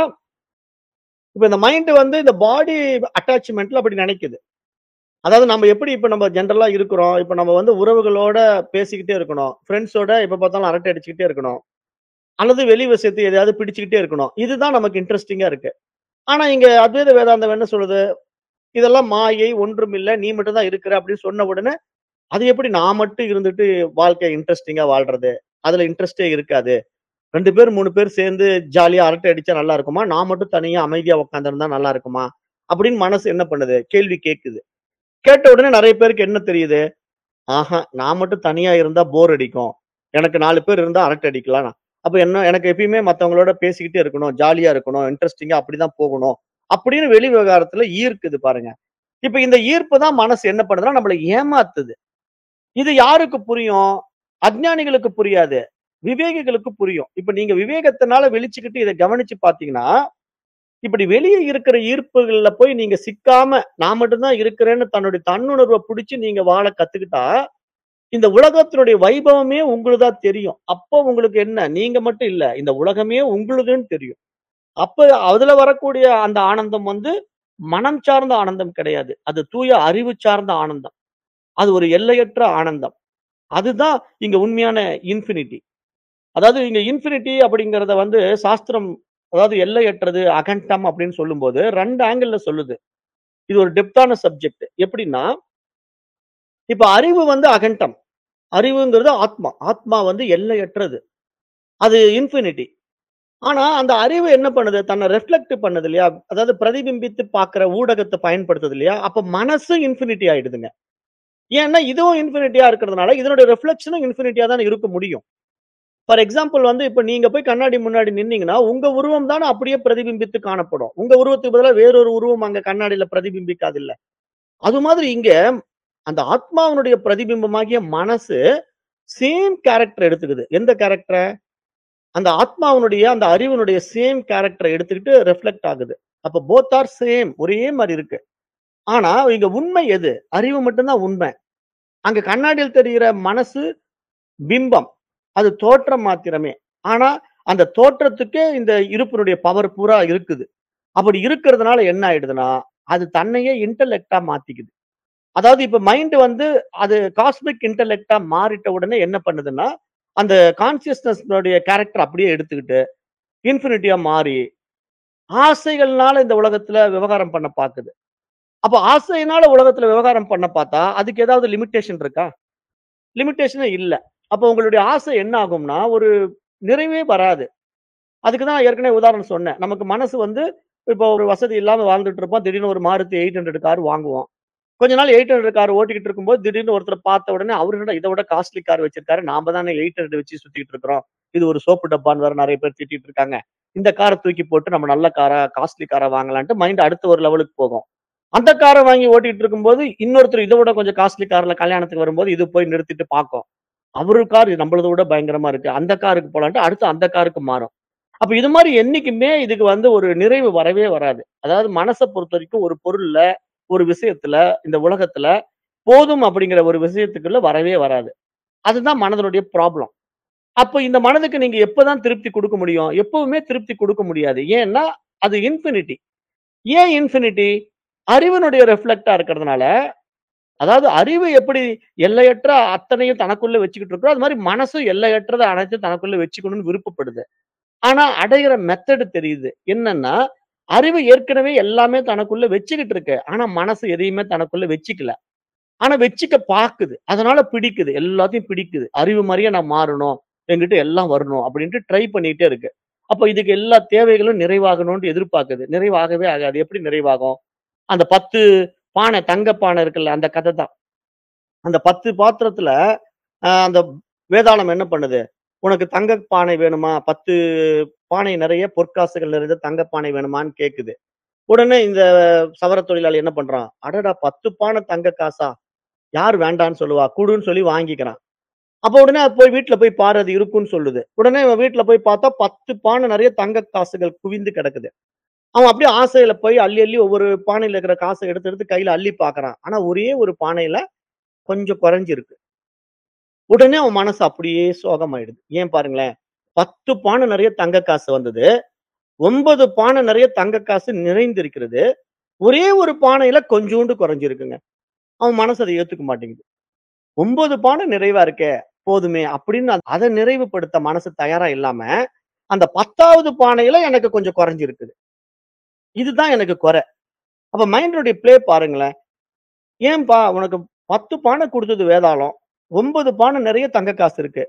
இப்ப இந்த மைண்ட் வந்து இந்த பாடி அட்டாச்மென்ட்ல அப்படி நெனைக்குது. அதாவது நம்ம எப்படி இப்ப நம்ம ஜெனரலா இருக்கிறோம். இப்ப நம்ம வந்து உறவுகளோட பேசிக்கிட்டே இருக்கணும். ஃபிரெண்ட்ஸோட எப்ப பார்த்தாலும் அரட்டை அடிச்சுக்கிட்டே இருக்கணும். அல்லது வெளி விஷயத்த எதையாவது பிடிச்சுக்கிட்டே இருக்கணும். இதுதான் நமக்கு இன்ட்ரஸ்டிங்கா இருக்கு. ஆனா இங்க அத்வைத வேதாந்தம் என்ன சொல்லுது? இதெல்லாம் மாயை, ஒன்றுமில்ல. நீ மட்டும் தான் இருக்கிற அப்படின்னு சொன்ன உடனே, அது எப்படி நான் மட்டும் இருந்துட்டு வாழ்க்கை இன்ட்ரஸ்டிங்கா வாழ்றது? அதுல இன்ட்ரெஸ்ட்டே இருக்காது. 2 பேர், 3 பேர் சேர்ந்து ஜாலியா அரட்டை அடிச்சா நல்லா இருக்குமா? நான் மட்டும் தனியா அமைதியா உட்கார்ந்திருந்தா நல்லா இருக்குமா? அப்படின்னு மனசு என்ன பண்ணுது? கேள்வி கேட்குது. கேட்ட உடனே நெறைய பேருக்கு என்ன தெரியுது? ஆஹா, நான் மட்டும் தனியா இருந்தா போர் அடிக்கும். எனக்கு 4 பேர் இருந்தா அரட்டை அடிக்கலாம். அப்ப என்ன எனக்கு எப்பயுமே மத்தவங்களோட பேசிக்கிட்டே இருக்கணும். ஜாலியா இருக்கணும். இன்ட்ரஸ்டிங்கா அப்படிதான் போகணும். அப்படின்னு வெளி விவகாரத்துல ஈர்க்குது பாருங்க. இப்ப இந்த ஈர்ப்பு தான் மனசு என்ன பண்ணுதுன்னா, நம்மள ஏமாத்துது. இது யாருக்கு புரியும்? அஞ்ஞானிகளுக்கு புரியாது. விவேகிகளுக்கு புரியும். இப்ப நீங்க விவேகத்தினால விழிச்சுக்கிட்டு இத கவனிச்சு பார்த்தீங்கன்னா, இப்படி வெளிய இருக்கிற ஈர்ப்புகள்ல போய் நீங்க சிக்காம, நான் மட்டும் தான் இருக்கிறேன்னு தன்னுடைய தன்னுணர்வ புடிச்சு நீங்க வாழ கத்துக்கிட்டா, இந்த உலகத்தினுடைய வைபவமே உங்களுதா தெரியும். அப்ப உங்களுக்கு என்ன? நீங்க மட்டும் இல்ல. இந்த உலகமே உங்களுதுன்னு தெரியும். அப்ப அதுல வரக்கூடிய அந்த ஆனந்தம் வந்து மனம் சார்ந்த ஆனந்தம் கிடையாது. அது தூய அறிவு சார்ந்த ஆனந்தம். அது ஒரு எல்லையற்ற ஆனந்தம். அதுதான் இங்க உண்மையான இன்ஃபினிட்டி. அதாவது இங்க இன்ஃபினிட்டி அப்படிங்கிறத வந்து சாஸ்திரம் அதாவது எல்லையற்றது, அகண்டம் அப்படின்னு சொல்லும்போது 2 ஆங்கிள்ல சொல்லுது. இது ஒரு டெப்த்தான சப்ஜெக்ட். எப்படின்னா, இப்ப அறிவு வந்து அகண்டம். அறிவுங்கிறது ஆத்மா. ஆத்மா வந்து எல்லையற்றது. அது இன்ஃபினிட்டி. ஆனா அந்த அறிவு என்ன பண்ணுது? தன்னை ரிஃப்ளெக்ட் பண்ணுது இல்லையா? அதாவது பிரதிபிம்பித்து பார்க்கிற ஊடகத்த பயன்படுத்துது இல்லையா? அப்ப மனசு இன்ஃபினிட்டி ஆயிடுதுங்க. ஏன்னா இதுவும் இன்ஃபினிட்டியா இருக்கிறதுனால, இதனுடைய ரிஃப்ளெக்ஷனும் இன்ஃபினிட்டியா தானே இருக்க முடியும். ஃபார் எக்ஸாம்பிள் வந்து இப்ப நீங்க போய் கண்ணாடி முன்னாடி நின்னீங்கன்னா, உங்க உருவம் தானே அப்படியே பிரதிபிம்பித்து காணப்படும். உங்க உருவத்துக்கு பதிலா வேறொரு உருவம் அங்க கண்ணாடியில பிரதிபிம்பிக்காதுல்ல. அது மாதிரி இங்க அந்த ஆத்மாவினுடைய பிரதிபிம்பமாகிய மனசு சேம் கேரக்டர் எடுத்துக்குது. எந்த கேரக்டர? அந்த ஆத்மாவினுடைய அந்த அறிவினுடைய சேம் கேரக்டர எடுத்துக்கிட்டு ரிஃப்ளெக்ட் ஆகுது. அப்ப போத் ஆர் சேம். ஒரே மாரி இருக்கு. ஆனா இங்க உண்மை எது? அறிவு மட்டும் தான் உண்மை. அங்க கண்ணாடியில் தெரிகிற மனசு பிம்பம். அது தோற்றம் மாத்திரமே. ஆனா அந்த தோற்றத்துக்கே இந்த இருப்பினுடைய பவர் பூரா இருக்குது. அப்படி இருக்கிறதுனால என்ன ஆயிடுதுன்னா, அது தன்னையே இன்டெலெக்ட்டா மாத்திக்குது. அதாவது இப்ப மைண்ட் வந்து அது காஸ்மிக் இன்டெலெக்ட்டா மாறிட்ட உடனே என்ன பண்ணுதுன்னா, அந்த கான்ஷியஸ்னஸ்னுடைய கேரக்டர் அப்படியே எடுத்துக்கிட்டு, இன்ஃபினிட்டியா மாறி, ஆசைகள்னால இந்த உலகத்துல விவகாரம் பண்ண பாக்குது. அப்ப ஆசையினால உலகத்துல விவகாரம் பண்ண பார்த்தா, அதுக்கு ஏதாவது லிமிட்டேஷன் இருக்கா? லிமிட்டேஷனே இல்ல. அப்ப உங்களுடைய ஆசை என்ன ஆகும்னா, ஒரு நிறைவே வராது. அதுக்கு தான் நான் ஏற்கனவே உதாரணம் சொன்னேன். நமக்கு மனசு வந்து இப்போ ஒரு வசதி இல்லாம வாழ்ந்துட்டு இருப்போம். திடீர்னு ஒரு மாருதி 800 கார் வாங்குவோம். கொஞ்ச நாள் 800 கார் ஓட்டிக்கிட்டு இருக்கும்போது, திடீர்னு ஒருத்தர பார்த்த உடனே, அவரு என்னடா இத விட காஸ்ட்லி கார் வச்சிருக்காரு. நாம தானே 800 வச்சு சுத்திட்டு இருக்கிறோம். இது ஒரு சோப்பு டப்பான்னு வேற நெறைய பேர் திட்டிட்டு இருக்காங்க. இந்த கார தூக்கி போட்டு நம்ம நல்ல காரா, காஸ்ட்லி காரா வாங்கலான்ட்டு மைண்ட் அடுத்த ஒரு லெவலுக்கு போகும். அந்த கார வாங்கி ஓட்டிட்டு இருக்கும்போது, இன்னொருத்தர் இத விட கொஞ்சம் காஸ்ட்லி கார்ல கல்யாணத்துக்கு வரும்போது, இது போய் நிறுத்திட்டு பாக்கும். அவரு கார் நம்மளத விட பயங்கரமா இருக்கு. அந்த காருக்கு போலான்ட்டு அடுத்து அந்த காருக்கு மாறும். அப்ப இது மாரி என்னைக்குமே இதுக்கு வந்து ஒரு நிறைவு வரவே வராது. அதாவது மனச பொறுத்தவரைக்கும் ஒரு பொருள்ல, ஒரு விஷயத்துல, இந்த உலகத்துல போதும் அப்படிங்கிற ஒரு விஷயத்துக்குள்ள வரவே வராது. அதுதான் மனதனுடைய ப்ராப்ளம். அப்ப இந்த மனதுக்கு நீங்க எப்பதான் திருப்தி குடுக்க முடியும்? எப்பவுமே திருப்தி குடுக்க முடியாது. ஏன்னா, அது இன்ஃபினிட்டி. ஏன் இன்ஃபினிட்டி? அறிவினுடைய ரிஃப்ளெக்ட்டா இருக்கிறதுனால, அதாவது அறிவு எப்படி எல்லையற்ற அத்தனையும் தனக்குள்ள வச்சுக்கிட்டு இருக்கோ, அது மாரி மனசும் எல்லையற்றத அனைத்தும் தனக்குள்ள வச்சுக்கணும்னு விருப்பப்படுது. ஆனா அடையிற மெத்தட் தெரியுது. என்னன்னா, அறிவு ஏற்கனவே எல்லாமே தனக்குள்ள வச்சுக்கிட்டு இருக்கு. ஆனா மனசு எதையுமே தனக்குள்ள வச்சுக்கல. ஆனா வச்சுக்க பாக்குது. அதனால பிடிக்குது. எல்லாத்தையும் பிடிக்குது. அறிவு மாரியே நான் மாறணும். என்கிட்ட எல்லாம் வரணும் அப்படின்ட்டு ட்ரை பண்ணிட்டே இருக்கு. அப்ப இதுக்கு எல்லா தேவைகளும் நிறைவாகணும்னு எதிர்பார்க்குது. நிறைவாகவே ஆகாது. எப்படி நிறைவாகும்? அந்த 10 பானை, தங்க பானை இருக்குல்ல, அந்த கத தான். அந்த 10 பாத்திரத்துல அ அந்த வேதாளம் என்ன பண்ணுது? உனக்கு தங்க பானை வேணுமா? 10 பானை நெறைய பொற்காசுகள் நிறைந்த தங்க பானை வேணுமான்னு கேக்குது. உடனே இந்த சவர தொழிலாளி என்ன பண்றான்? அடடா! 10 பானை தங்க காசா? யார் வேண்டான்னு சொல்லுவா? குடுன்னு சொல்லி வாங்கிக்கிறான். அப்ப உடனே போய் வீட்ல போய் பாரு அது இருக்குன்னு சொல்லுது. உடனே இவன் வீட்ல போய் பார்த்தா 10 பானை நெறைய தங்க காசுகள் குவிந்து கிடக்குது. அவன் அப்படியே ஆசையில போய் அள்ளி, அள்ளி ஒவ்வொரு பானையில இருக்கிற காச எடுத்து, எடுத்து கையில அள்ளி பார்க்குறான். ஆனா ஒரே ஒரு பானையில கொஞ்சம் குறைஞ்சிருக்கு. உடனே அவன் மனசு அப்படியே சோகமாயிடுது. ஏன் பாருங்களேன். 10 பானை நெறைய தங்க காசு வந்தது. 9 பானை நெறைய தங்க காசு நிறைந்திருக்கிறது. ஒரே ஒரு பானையில கொஞ்சூண்டு குறைஞ்சிருக்குங்க. அவன் மனசு அத ஏத்துக்க மாட்டேங்குது. 9 பானை நிறைவா இருக்கே, போதுமே அப்படின்னு அத நிறைவுபடுத்த மனசு தயாரா இல்லாம, அந்த 10வது பானையில எனக்கு கொஞ்சம் குறைஞ்சிருக்குது. இதுதான் எனக்கு குறை. அப்ப மைண்டினுடைய ப்ளே பாருங்களேன். ஏன்பா உனக்கு 10 பானை குடுத்தது வேதாளம். 9 பானை நெறைய தங்க காசு இருக்கு.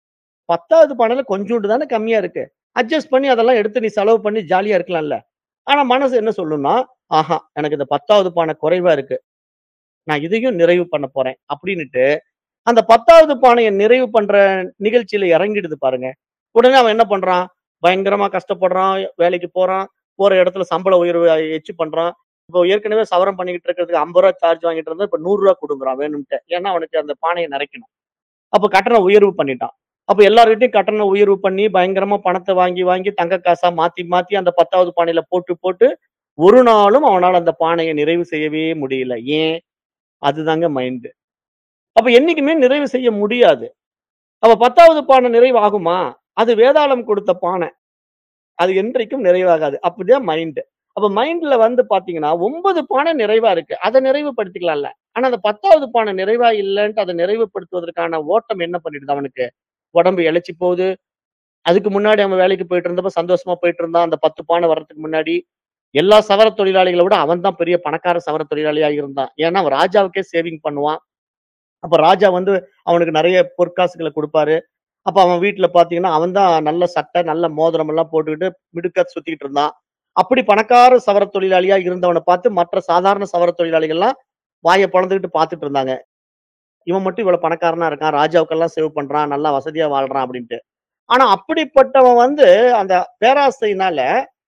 10வது பானையில கொஞ்சூண்டு தானே கம்மியா இருக்கு. அட்ஜஸ்ட் பண்ணி அதெல்லாம் எடுத்து நீ செலவு பண்ணி ஜாலியா இருக்கலாம்ல. ஆனா மனசு என்ன சொல்லும்னா, ஆஹா எனக்கு இந்த 10வது பானை குறைவா இருக்கு. நான் இதையும் நிறைவு பண்ண போறேன். அப்படின்னுட்டு, அந்த 10வது பானைய நிறைவு பண்ற நிகழ்ச்சியில இறங்கிடுது பாருங்க. உடனே அவன் என்ன பண்றான்? பயங்கரமா கஷ்டப்படுறான். வேலைக்கு போறான். போற இடத்துல சம்பள உயர்வு எச்சு பண்றான். இப்போ ஏற்கனவே சவரம் பண்ணிக்கிட்டு இருக்கிறதுக்கு ரூ. 50 சார்ஜ் வாங்கிட்டு இருந்தா, இப்ப ரூ. 100 குடுக்குறான் வேணும்ன்ட்டு. ஏன்னா அவனுக்கு அந்த பானைய நிறைக்கணும். அப்ப கட்டண உயர்வு பண்ணிட்டான். அப்ப எல்லார்கிட்டயும் கட்டண உயர்வு பண்ணி பயங்கரமா பணத்த வாங்கி, வாங்கி தங்க காசா மாத்தி, மாத்தி அந்த 10வது பானையில போட்டு, போட்டு ஒரு நாளும் அவனால அந்த பானைய நிறைவு செய்யவே முடியல. ஏன்? அதுதாங்க மைண்ட். அப்ப என்னைக்குமே நிறைவு செய்ய முடியாது. அப்ப 10வது பானை நிறைவு ஆகுமா? அது வேதாளம் கொடுத்த பானை. அது என்றைக்கும் நிறைவாகாது. அப்படிதான் மைண்ட். அப்ப மைண்ட்ல வந்து பார்த்தீங்கன்னா, 9 பானை நிறைவா இருக்கு. அத நிறைவுபடுத்திக்கலாம்ல. ஆனா அந்த 10வது பானை நிறைவா இல்லன்ட்டு அத நிறைவுபடுத்துவதற்கான ஓட்டம் என்ன பண்ணிடுது அவனுக்கு? உடம்பு இளைச்சு போகுது. அதுக்கு முன்னாடி அவன் வேலைக்கு போயிட்டு இருந்தப்ப சந்தோஷமா போயிட்டு இருந்தான். அந்த 10 பானை வர்றதுக்கு முன்னாடி. எல்லா சவர தொழிலாளிகள விட அவன் தான் பெரிய பணக்கார சவர தொழிலாளியா இருந்தான். ஏன்னா அவன் ராஜாவுக்கே சேவிங் பண்ணுவான். அப்ப ராஜா வந்து அவனுக்கு நெறைய பொற்காசுகள குடுப்பாரு. அப்ப அவன் வீட்ல பார்த்தீங்கன்னா, அவன் தான் நல்ல சட்டை, நல்ல மோதிரம் எல்லாம் போட்டுக்கிட்டு மிடுக்கா சுத்திக்கிட்டு இருந்தான். அப்படி பணக்கார சவர தொழிலாளியா இருந்தவன பார்த்து மற்ற சாதாரண சவர தொழிலாளிகள்லாம் வாய பொளந்துக்கிட்டு பார்த்துட்டு இருந்தாங்க. இவன் மட்டும் இவ்வளவு பணக்காரனா இருக்கான். ராஜாவுக்கெல்லாம் சேவ் பண்றான். நல்லா வசதியா வாழ்றான் அப்படின்ட்டு. ஆனா அப்படிப்பட்டவன் வந்து அந்த பேராசையினால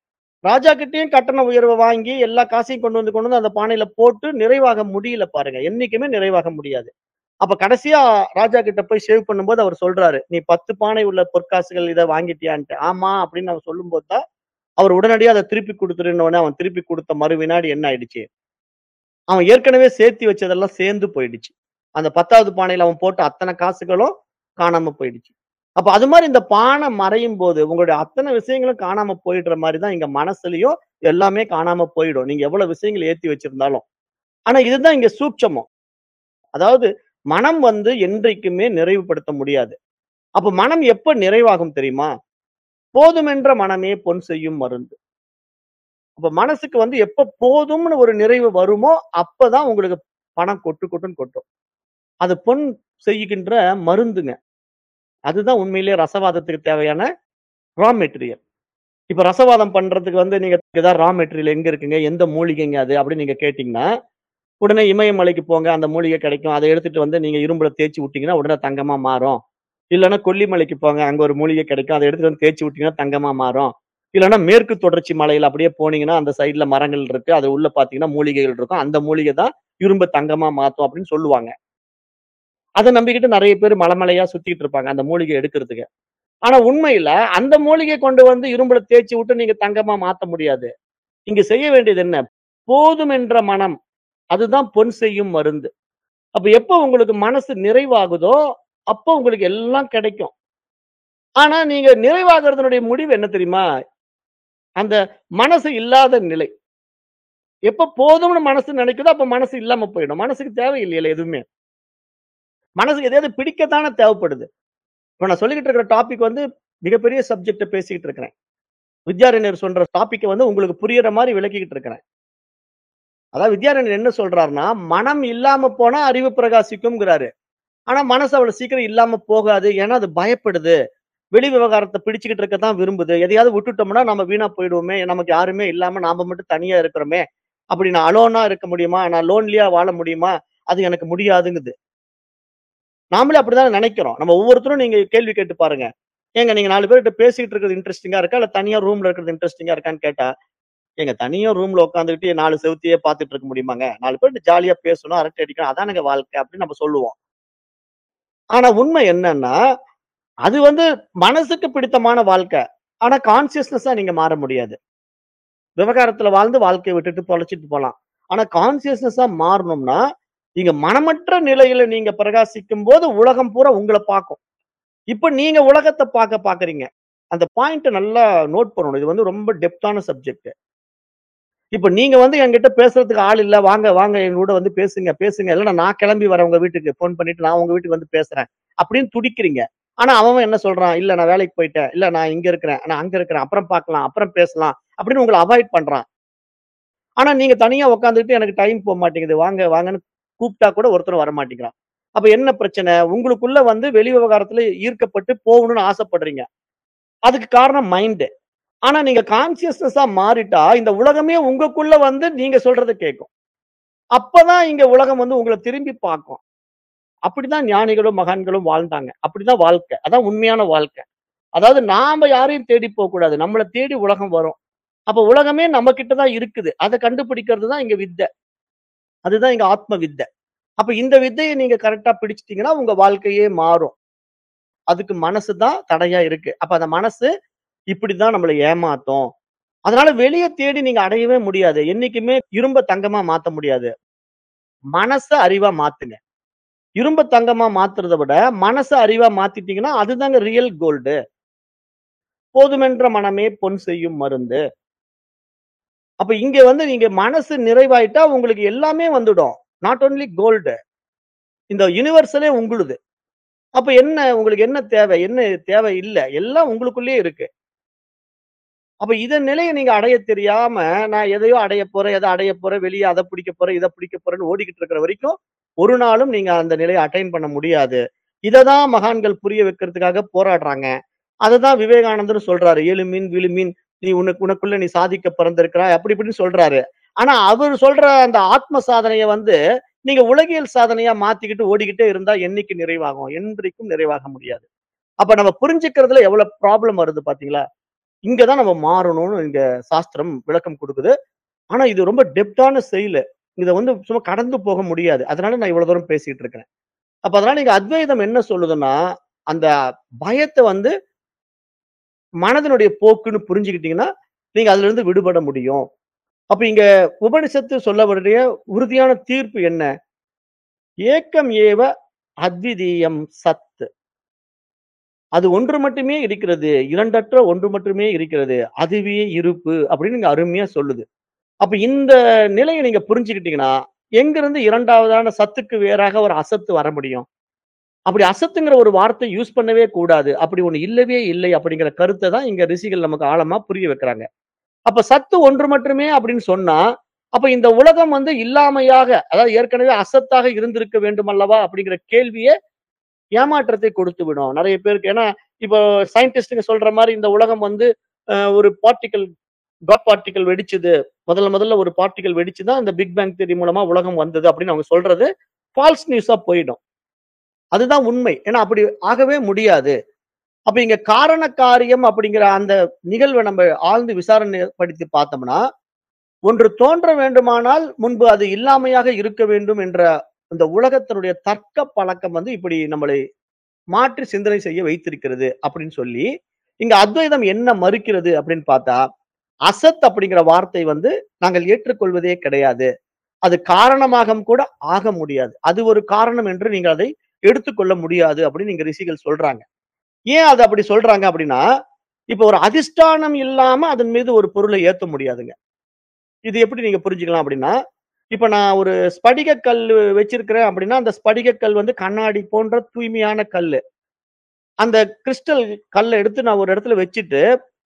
ராஜா கிட்டயும் கட்டண உயர்வ வாங்கி எல்லா காசையும் கொண்டு வந்து, கொண்டு வந்து அந்த பானையில போட்டு நிறைவாக முடியல பாருங்க. என்னைக்குமே நிறைவாக முடியாது. அப்ப கடைசியா ராஜா கிட்ட போய் சேவ் பண்ணும்போது அவர் சொல்றாரு. "நீ 10 பானை உள்ள பொற்காசுகள் இத வாங்கிட்டியான்ட்டு." "ஆமா" அப்படின்னு அவன் சொல்லும்போது தான், அவர் உடனடியா அத திருப்பி குடுத்துருன்ன உடனே அவன் திருப்பி குடுத்த மறு வினாடி என்ன ஆயிடுச்சு? அவன் ஏற்கனவே சேர்த்தி வச்சதெல்லாம் சேர்ந்து போயிடுச்சு. அந்த 10வது பானையில அவன் போட்ட அத்தன காசுகளும் காணாம போயிடுச்சு. அப்ப அது மாரி இந்த பானை மறையும்போது, உங்களுடைய அத்தன விஷயங்களும் காணாம போயிடுற மாரி தான் இங்க மனசுலயும் எல்லாமே காணாம போயிடும். நீங்க எவ்வளவு விஷயங்கள் ஏத்தி வச்சிருந்தாலும். ஆனா இதுதான் இங்க சூட்சமம். அதாவது மனம் வந்து என்றைக்குமே நிறைவுபடுத்த முடியாது. அப்ப மனம் எப்ப நிறைவாகும் தெரியுமா? போதுமென்ற மனமே பொன் செய்யும் மருந்து. அப்ப மனசுக்கு வந்து எப்ப போதும்னு ஒரு நிறைவு வருமோ, அப்பதான் உங்களுக்கு பணம் கொட்டு கொட்டுன்னு கொட்டும். அது பொன் செய்கின்ற மருந்துங்க. அதுதான் உண்மையிலேயே ரசவாதத்துக்கு தேவையான ரா மெட்டீரியல். இப்ப ரசவாதம் பண்றதுக்கு வந்து நீங்க ஏதாவது ரா மெட்டீரியல் எங்க இருக்குங்க? எந்த மூலிகைங்க அது? அப்படின்னு நீங்க கேட்டீங்கன்னா, உடனே இமயமலைக்கு போங்க. அந்த மூலிகை கிடைக்கும். அத எடுத்துட்டு வந்து நீங்க இரும்புல தேய்ச்சு விட்டீங்கன்னா, உடனே தங்கமா மாறும். இல்லன்னா கொல்லிமலைக்கு போங்க. அங்க ஒரு மூலிகை கிடைக்கும். அத எடுத்துட்டு வந்து தேய்ச்சு விட்டீங்கன்னா தங்கமா மாறும். இல்லன்னா மேற்கு தொடர்ச்சி மலையில அப்படியே போனீங்கன்னா, அந்த சைடுல மரங்கள் இருக்கு. அது உள்ள பார்த்தீங்கன்னா மூலிகைகள் இருக்கும். அந்த மூலிகை தான் இரும்ப தங்கமா மாத்தும் அப்படின்னு சொல்லுவாங்க. அத நம்பிக்கிட்டு நெறைய பேர் மலை மலையா சுத்திட்டு இருப்பாங்க. அந்த மூலிகை எடுக்கிறதுக்கு. ஆனா உண்மையில அந்த மூலிகை கொண்டு வந்து இரும்புல தேய்ச்சு விட்டு நீங்க தங்கமா மாத்த முடியாது. இங்க செய்ய வேண்டியது என்ன? போதும் என்ற மனம். அதுதான் பொன் செய்யும் மருந்து. அப்ப எப்ப உங்களுக்கு மனசு நிறைவாகுதோ, அப்போ உங்களுக்கு எல்லாம் கிடைக்கும். ஆனா நீங்க நிறைவாகுறதனுடைய முடிவு என்ன தெரியுமா? அந்த மனசு இல்லாத நிலை. எப்ப போதும்னு மனசு நினைக்குதோ, அப்ப மனசு இல்லாம போயிடும். மனசுக்கு தேவையில்லைல எதுவுமே. மனசுக்கு எதையாவது பிடிக்கத்தானே தேவைப்படுது. இப்ப நான் சொல்லிக்கிட்டு இருக்கிற டாபிக் வந்து மிகப்பெரிய சப்ஜெக்ட்ட பேசிக்கிட்டு இருக்கிறேன். வித்யாரண்யர் சொல்ற டாபிக்க வந்து உங்களுக்கு புரியிற மாரி விளக்கிக்கிட்டு இருக்கிறேன். அதாவது வித்யாரண்யர் என்ன சொல்றாருன்னா, மனம் இல்லாம போனா அறிவு பிரகாசிக்கும்ங்கிறாரு. ஆனா மனசு அவ்வளவு சீக்கிரம் இல்லாம போகாது. ஏன்னா அது பயப்படுது. வெளி விவகாரத்த பிடிச்சுக்கிட்டு இருக்க தான் விரும்புது. எதையாவது விட்டுட்டோம்னா நம்ம வீணா போயிடுவோமே! நமக்கு யாருமே இல்லாம நாம மட்டும் தனியா இருக்கிறோமே! அப்படி நான் அலோனா இருக்க முடியுமா? நான் லோன்லியா வாழ முடியுமா? அது எனக்கு முடியாதுங்குது. நாமளே அப்படிதான் நெனைக்கிறோம். நம்ம ஒவ்வொருத்தரும் நீங்க கேள்வி கேட்டு பாருங்க. ஏங்க நீங்க 4 பேர்கிட்ட பேசிட்டு இருக்கிறது இன்ட்ரஸ்டிங்கா இருக்கா? இல்ல தனியா ரூம்ல இருக்கிறது இன்ட்ரஸ்டிங்கா இருக்கான்னு கேட்டா, ஏங்க தனியா ரூம்ல உட்கார்ந்துகிட்டு 4 செவுத்தையே பார்த்துட்டு இருக்க முடியுமாங்க? 4 பேர்ட்ட ஜாலியா பேசணும், அரட்டை அடிக்கணும். அதானங்க வாழ்க்கை அப்படின்னு நம்ம சொல்லுவோம். ஆனா உண்மை என்னன்னா, அது வந்து மனசுக்கு பிடித்தமான வாழ்க்கை. ஆனா கான்ஷியஸ்னஸா நீங்க மாற முடியாது. விவகாரத்துல வாழ்ந்து வாழ்க்கைய விட்டுட்டு பொழச்சுட்டு போலாம். ஆனா கான்ஷியஸ்னஸா மாறணும்னா, நீங்க மனமற்ற நிலையில நீங்க பிரகாசிக்கும்போது உலகம் பூரா உங்கள பார்க்கும். இப்ப நீங்க உலகத்த பார்க்க பார்க்கிறீங்க. அந்த பாயிண்ட்ட நல்லா நோட் பண்ணணும். இது வந்து ரொம்ப டெப்த்தான சப்ஜெக்ட். இப்ப நீங்க வந்து என்கிட்ட பேசுறதுக்கு ஆள் இல்ல. வாங்க, வாங்க என் கூட வந்து பேசுங்க, பேசுங்க. இல்லன்னா நான் கிளம்பி வரேன் உங்க வீட்டுக்கு. ஃபோன் பண்ணிட்டு நான் உங்க வீட்டுக்கு வந்து பேசுறேன். அப்படின்னு துடிக்கிறீங்க. ஆனா அவன் என்ன சொல்றான்? இல்ல நான் வேலைக்கு போயிட்டேன். இல்ல நான் இங்க இருக்கிறேன். நான் அங்க இருக்கிறேன். அப்புறம் பார்க்கலாம். அப்புறம் பேசலாம். அப்படின்னு உங்கள அவாய்ட் பண்றான். ஆனா நீங்க தனியா உட்கார்ந்துட்டு எனக்கு டைம் போ மாட்டேங்குது. வாங்க, வாங்கன்னு கூப்பிட்டா கூட ஒருத்தரும் வரமாட்டேங்கிறான். அப்ப என்ன பிரச்சனை? உங்களுக்குள்ள வந்து வெளி விவகாரத்துல ஈர்க்கப்பட்டு போகணும்னு ஆசைப்படுறீங்க. அதுக்கு காரணம் மைண்ட். ஆனா நீங்க கான்ஷியஸ்னஸா மாறிட்டா, இந்த உலகமே உங்களுக்குள்ள வந்து நீங்க சொல்றத கேட்கும். அப்பதான் இங்க உலகம் வந்து உங்கள திரும்பி பார்க்கும். அப்படிதான் ஞானிகளும், மகான்களும் வாழ்ந்தாங்க. அப்படிதான் வாழ்க்கை. அதான் உண்மையான வாழ்க்கை. அதாவது நாம யாரையும் தேடி போக்கூடாது. நம்மள தேடி உலகம் வரும். அப்ப உலகமே நம்ம கிட்ட தான் இருக்குது. அத கண்டுபிடிக்கிறது தான் இங்க வித்தை. அதுதான் இங்க ஆத்ம வித்தை. அப்ப இந்த வித்தைய நீங்க கரெக்ட்டா பிடிச்சிட்டீங்கன்னா, உங்க வாழ்க்கையே மாறும். அதுக்கு மனசு தான் தடையா இருக்கு. அப்ப அந்த மனசு இப்படிதான் நம்மள ஏமாத்தும். அதனால வெளிய தேடி நீங்க அடையவே முடியாது. என்னைக்குமே இரும்ப தங்கமா மாத்த முடியாது. மனச அறிவா மாத்துங்க. இரும்ப தங்கமா மாத்துறத விட, மனச அறிவா மாத்திட்டீங்கன்னா, அதுதாங்க ரியல் கோல்டு. போதுமென்ற மனமே பொன் செய்யும் மருந்து. அப்ப இங்க வந்து நீங்க மனசு நிறைவாயிட்டா உங்களுக்கு எல்லாமே வந்துடும். Not only gold. இந்த யுனிவர்சலே உங்களுது. அப்ப என்ன உங்களுக்கு என்ன தேவை? என்ன தேவை இல்ல. எல்லாம் உங்களுக்குள்ளயே இருக்கு. அப்ப இத நிலைய நீங்க அடைய தெரியாம, நான் எதையோ அடைய போறேன், எத அடைய போறேன், வெளிய அத பிடிக்க போறேன், இத பிடிக்க போறேன்னு ஓடிக்கிட்டு இருக்கிற வரைக்கும், ஒரு நாளும் நீங்க அந்த நிலைய அட்டைன் பண்ண முடியாது. இததான் மகான்கள் புரிய வைக்கிறதுக்காக போராடுறாங்க. அததான் விவேகானந்தரும் சொல்றாரு. "எழுமின், விழுமின் நீ உனக்கு உனக்குள்ள நீ சாதிக்க பிறந்திருக்கிறாய்." அப்படி இப்படின்னு சொல்றாரு. ஆனா அவரு சொல்ற அந்த ஆத்ம சாதனைய வந்து, நீங்க உலகியல் சாதனையா மாத்திக்கிட்டு ஓடிக்கிட்டே இருந்தா என்னைக்கு நிறைவாகும்? என்றைக்கும் நிறைவாக முடியாது. அப்ப நம்ம புரிஞ்சுக்கிறதுல எவ்வளவு ப்ராப்ளம் வருது பார்த்தீங்களா? இங்க தான் நம்ம மாறணும்னு இங்க சாஸ்திரம் விளக்கம் குடுக்குது. ஆனா இது ரொம்ப டெப்த்தான செயலு. இத வந்து சும்மா கடந்து போக முடியாது. அதனால நான் இவ்வளவு தூரம் பேசிட்டு இருக்கிறேன். அப்ப அதனால இங்க அத்வைதம் என்ன சொல்லுதுன்னா, அந்த பயத்த வந்து மனதினுடைய போக்குன்னு புரிஞ்சுக்கிட்டீங்கன்னா, நீங்க அதிலிருந்து விடுபட முடியும். அப்ப இங்க உபனிஷத்து சொல்லக்கூடிய உறுதியான தீர்ப்பு என்ன? ஏக்கம் ஏவ அத்விதீயம் சத். அது ஒன்று மட்டுமே இருக்கிறது. இரண்டற்ற ஒன்று மட்டுமே இருக்கிறது. அதுவே இருப்பு அப்படின்னு இங்க அருமையா சொல்லுது. அப்ப இந்த நிலைய நீங்க புரிஞ்சுக்கிட்டீங்கன்னா, எங்கிருந்து 2வதான சத்துக்கு வேறாக ஒரு அசத்து வர முடியும்? அப்படி அசத்துங்கிற ஒரு வார்த்தை யூஸ் பண்ணவே கூடாது. அப்படி ஒண்ணு இல்லவே இல்லை அப்படிங்கிற கருத்த தான் இங்க ரிஷிகள் நமக்கு ஆழமா புரிய வைக்கிறாங்க. அப்ப சத்து ஒன்று மட்டுமே அப்படின்னு சொன்னா, அப்ப இந்த உலகம் வந்து இல்லாமையாக, அதாவது ஏற்கனவே அசத்தாக இருந்திருக்க வேண்டும் அல்லவா? அப்படிங்கிற கேள்வியே ஏமாற்றத்தை கொடுத்து விடும். நெறைய பேருக்கு ஏன்னா, இப்போ சயின்டிஸ்ட்ங்க சொல்ற மாரி இந்த உலகம் வந்து அ ஒரு பார்ட்டிகிள் காட் பார்ட்டிகிள் வெடிச்சது. முதல்ல முதல்ல ஒரு பார்ட்டிகிள் வெடிச்சு தான் இந்த பிக் பேங் தியரி மூலமா உலகம் வந்தது அப்படின்னு அவங்க சொல்றது ஃபால்ஸ் நியூஸா போயிடும். அதுதான் உண்மை. ஏன்னா அப்படி ஆகவே முடியாது. அப்ப இங்க காரண காரியம் அப்படிங்கிற அந்த நிகழ்வ நம்ம ஆழ்ந்து விசாரணை படுத்தி பார்த்தோம்னா, ஒன்று தோன்ற வேண்டுமானால் முன்பு அது இல்லாமையாக இருக்க வேண்டும் என்ற இந்த உலகத்தினுடைய தர்க்க பழக்கம் வந்து இப்படி நம்மளை மாற்றி சிந்தனை செய்ய வைத்திருக்கிறது அப்படின்னு சொல்லி, இங்க அத்வைதம் என்ன மறுக்கிறது அப்படின்னு பார்த்தா, அசத் அப்படிங்கிற வார்த்தை வந்து நாங்கள் ஏற்றுக்கொள்வதே கிடையாது. அது காரணமாகவும் கூட ஆக முடியாது. அது ஒரு காரணம் என்று நீங்கள் அதை எடுத்துக்கொள்ள முடியாது அப்படின்னு இங்க ரிஷிகள் சொல்றாங்க. ஏன் அத அப்படி சொல்றாங்க அப்படின்னா, இப்ப ஒரு அதிஷ்டானம் இல்லாம அதன் மீது ஒரு பொருளை ஏத்த முடியாதுங்க. இது எப்படி நீங்க புரிஞ்சுக்கலாம் அப்படின்னா, இப்ப நான் ஒரு ஸ்படிக கல்லு வச்சிருக்கிறேன் அப்படின்னா, அந்த ஸ்படிக கல் வந்து கண்ணாடி போன்ற தூய்மையான கல்லு. அந்த கிறிஸ்டல் கல்ல எடுத்து நான் ஒரு இடத்துல வச்சுட்டு,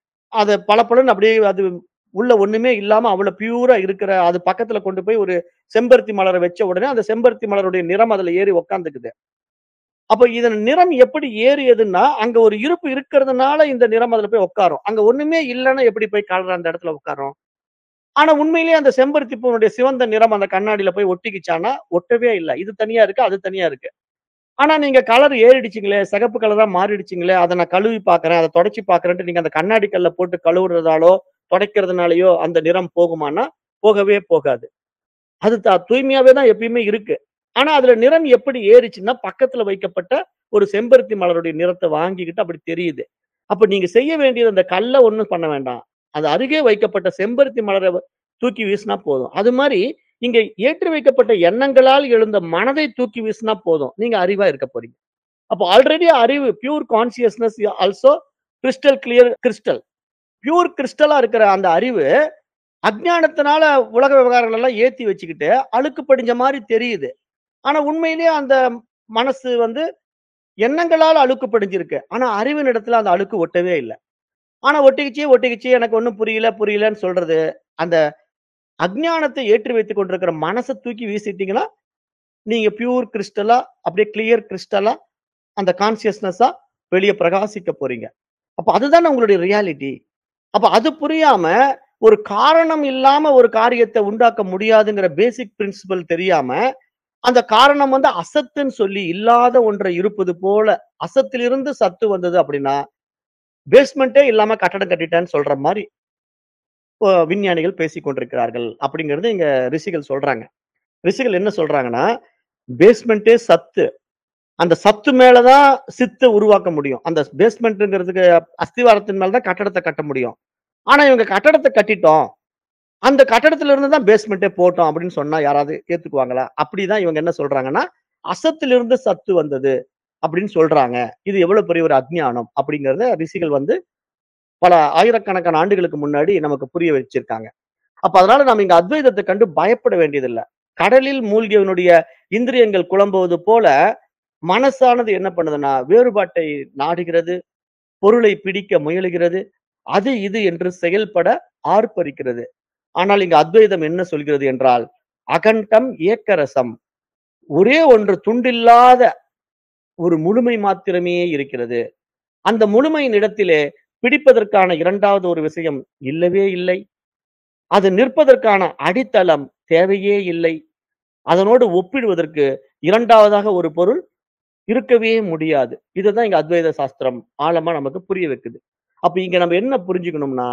அத பளபளன்னு அப்படியே அது உள்ள ஒண்ணுமே இல்லாம அவ்வளவு பியூரா இருக்கிற அது பக்கத்துல கொண்டு போய் ஒரு செம்பருத்தி மலர வச்ச உடனே, அந்த செம்பருத்தி மலருடைய நிறம் அதுல ஏறி உட்கார்ந்துக்குது. அப்ப இதன் நிறம் எப்படி ஏறியதுன்னா, அங்க ஒரு இருப்பு இருக்கிறதுனால இந்த நிறம் அதுல போய் உட்காரும். அங்க ஒண்ணுமே இல்லன்னா எப்படி போய் கலர் அந்த இடத்துல உட்காரும்? ஆனா உண்மையிலேயே அந்த செம்பருத்தி பூவினுடைய சிவந்த நிறம் அந்த கண்ணாடியில போய் ஒட்டிக்கிச்சான்னா, ஒட்டவே இல்ல. இது தனியா இருக்கு, அது தனியா இருக்கு. ஆனா நீங்க கலர் ஏறிடுச்சுங்களே, சிகப்பு கலரா மாறிடுச்சுங்களே, அத நான் கழுவி பார்க்கிறேன், அத தொடச்சு பார்க்கிறேன்ட்டு நீங்க அந்த கண்ணாடி கல்ல போட்டு கழுவுறதாலோ, துடைக்கிறதுனாலயோ அந்த நிறம் போகுமான்னா, போகவே போகாது. அது த தூய்மையாவே தான் எப்பயுமே இருக்கு. ஆனா அதுல நிறம் எப்படி ஏறிச்சுன்னா, பக்கத்துல வைக்கப்பட்ட ஒரு செம்பருத்தி மலருடைய நிறத்த வாங்கிக்கிட்டு அப்படி தெரியுது. அப்ப நீங்க செய்ய வேண்டியது அந்த கல்ல ஒண்ணும் பண்ண வேண்டாம். அது அருகே வைக்கப்பட்ட செம்பருத்தி மலர வ தூக்கி வீசினா போதும். அது மாரி இங்க ஏற்றி வைக்கப்பட்ட எண்ணங்களால் எழுந்த மனதை தூக்கி வீசினா போதும். நீங்க அறிவா இருக்க போறீங்க. அப்ப ஆல்ரெடி அறிவு pure consciousness also crystal clear crystal. Pure கிறிஸ்டலா இருக்கிற அந்த அறிவு, அஞ்ஞானத்தினால உலக விவகாரங்கள் எல்லாம் ஏத்தி வச்சுக்கிட்டு, அழுக்கு படிஞ்ச மாரி தெரியுது. ஆனா உண்மையிலேயே அந்த மனசு வந்து எண்ணங்களால அழுக்கு படிஞ்சிருக்கு. ஆனா அறிவின் இடத்துல அந்த அழுக்கு ஒட்டவே இல்ல. ஆனா ஒட்டிக்கிச்சு, ஒட்டிக்கிச்சு எனக்கு ஒண்ணும் புரியல, புரியலன்னு சொல்றது, அந்த அஞ்ஞானத்தை ஏற்றி வைத்துக் கொண்டிருக்கிற மனச தூக்கி வீசிட்டீங்கன்னா, நீங்க பியூர் கிறிஸ்டலா அப்படியே கிளியர் கிறிஸ்டலா அந்த கான்ஷியஸ்னஸா வெளிய பிரகாசிக்க போறீங்க. அப்ப அதுதானே உங்களுடைய ரியாலிட்டி. அப்ப அது புரியாம, ஒரு காரணம் இல்லாம ஒரு காரியத்த உண்டாக்க முடியாதுங்கிற பேசிக் பிரின்சிபல் தெரியாம, அந்த காரணம் வந்து அசத்துன்னு சொல்லி இல்லாத ஒன்றை இருப்பது போல, அசத்திலிருந்து சத்து வந்தது அப்படின்னா, பேஸ்மென்ட்டே இல்லாம கட்டடம் கட்டிட்டேன்னு சொல்ற மாரி இப்போ விஞ்ஞானிகள் பேசிக் கொண்டிருக்கிறார்கள். அப்படிங்கிறது இங்க ரிஷிகள் சொல்றாங்க. ரிஷிகள் என்ன சொல்றாங்கன்னா, பேஸ்மென்ட்டே சத்து. அந்த சத்து மேல தான் சித்த உருவாக்க முடியும். அந்த பேஸ்மென்ட்ங்கிறதுக்கு அஸ்திவாரத்தின் மேல தான் கட்டடத்த கட்ட முடியும். ஆனா இவங்க கட்டடத்த கட்டிட்டோம். அந்த கட்டடத்துல இருந்து தான் பேஸ்மென்ட்டே போட்டோம் அப்படின்னு சொன்னா யாராவது ஏத்துக்குவாங்களா? அப்படிதான் இவங்க என்ன சொல்றாங்கன்னா, அசத்திலிருந்து சத்து வந்தது அப்படின்னு சொல்றாங்க. இது எவ்வளவு பெரிய ஒரு அஞ்ஞானம் அப்படிங்கிறத ரிஷிகள் வந்து பல ஆயிரக்கணக்கான ஆண்டுகளுக்கு முன்னாடி நமக்கு புரிய வச்சிருக்காங்க. அப்ப அதனால நாம இங்க அத்வைதத்த கண்டு பயப்பட வேண்டியதில்ல. கடலில் மூழ்கியவனுடைய இந்திரியங்கள் குழம்புவது போல, மனசானது என்ன பண்ணுதுன்னா, வேறுபாட்டை நாடுகிறது, பொருளை பிடிக்க முயலுகிறது, அது இது என்று செயல்பட ஆர்ப்பரிக்கிறது. ஆனால் இங்க அத்வைதம் என்ன சொல்கிறது என்றால், அகண்டம் ஏக்கரசம். ஒரே ஒன்று துண்டில்லாத ஒரு முழுமை மாத்திரமே இருக்கிறது. அந்த முழுமையின் இடத்திலே பிடிப்பதற்கான 2வது ஒரு விஷயம் இல்லவே இல்லை. அது நிற்பதற்கான அடித்தளம் தேவையே இல்லை. அதனோடு ஒப்பிடுவதற்கு 2வதாக ஒரு பொருள் இருக்கவே முடியாது. இதுதான் இங்க அத்வைத சாஸ்திரம் ஆழமா நமக்கு புரிய வைக்குது. அப்ப இங்க நம்ம என்ன புரிஞ்சுக்கணும்னா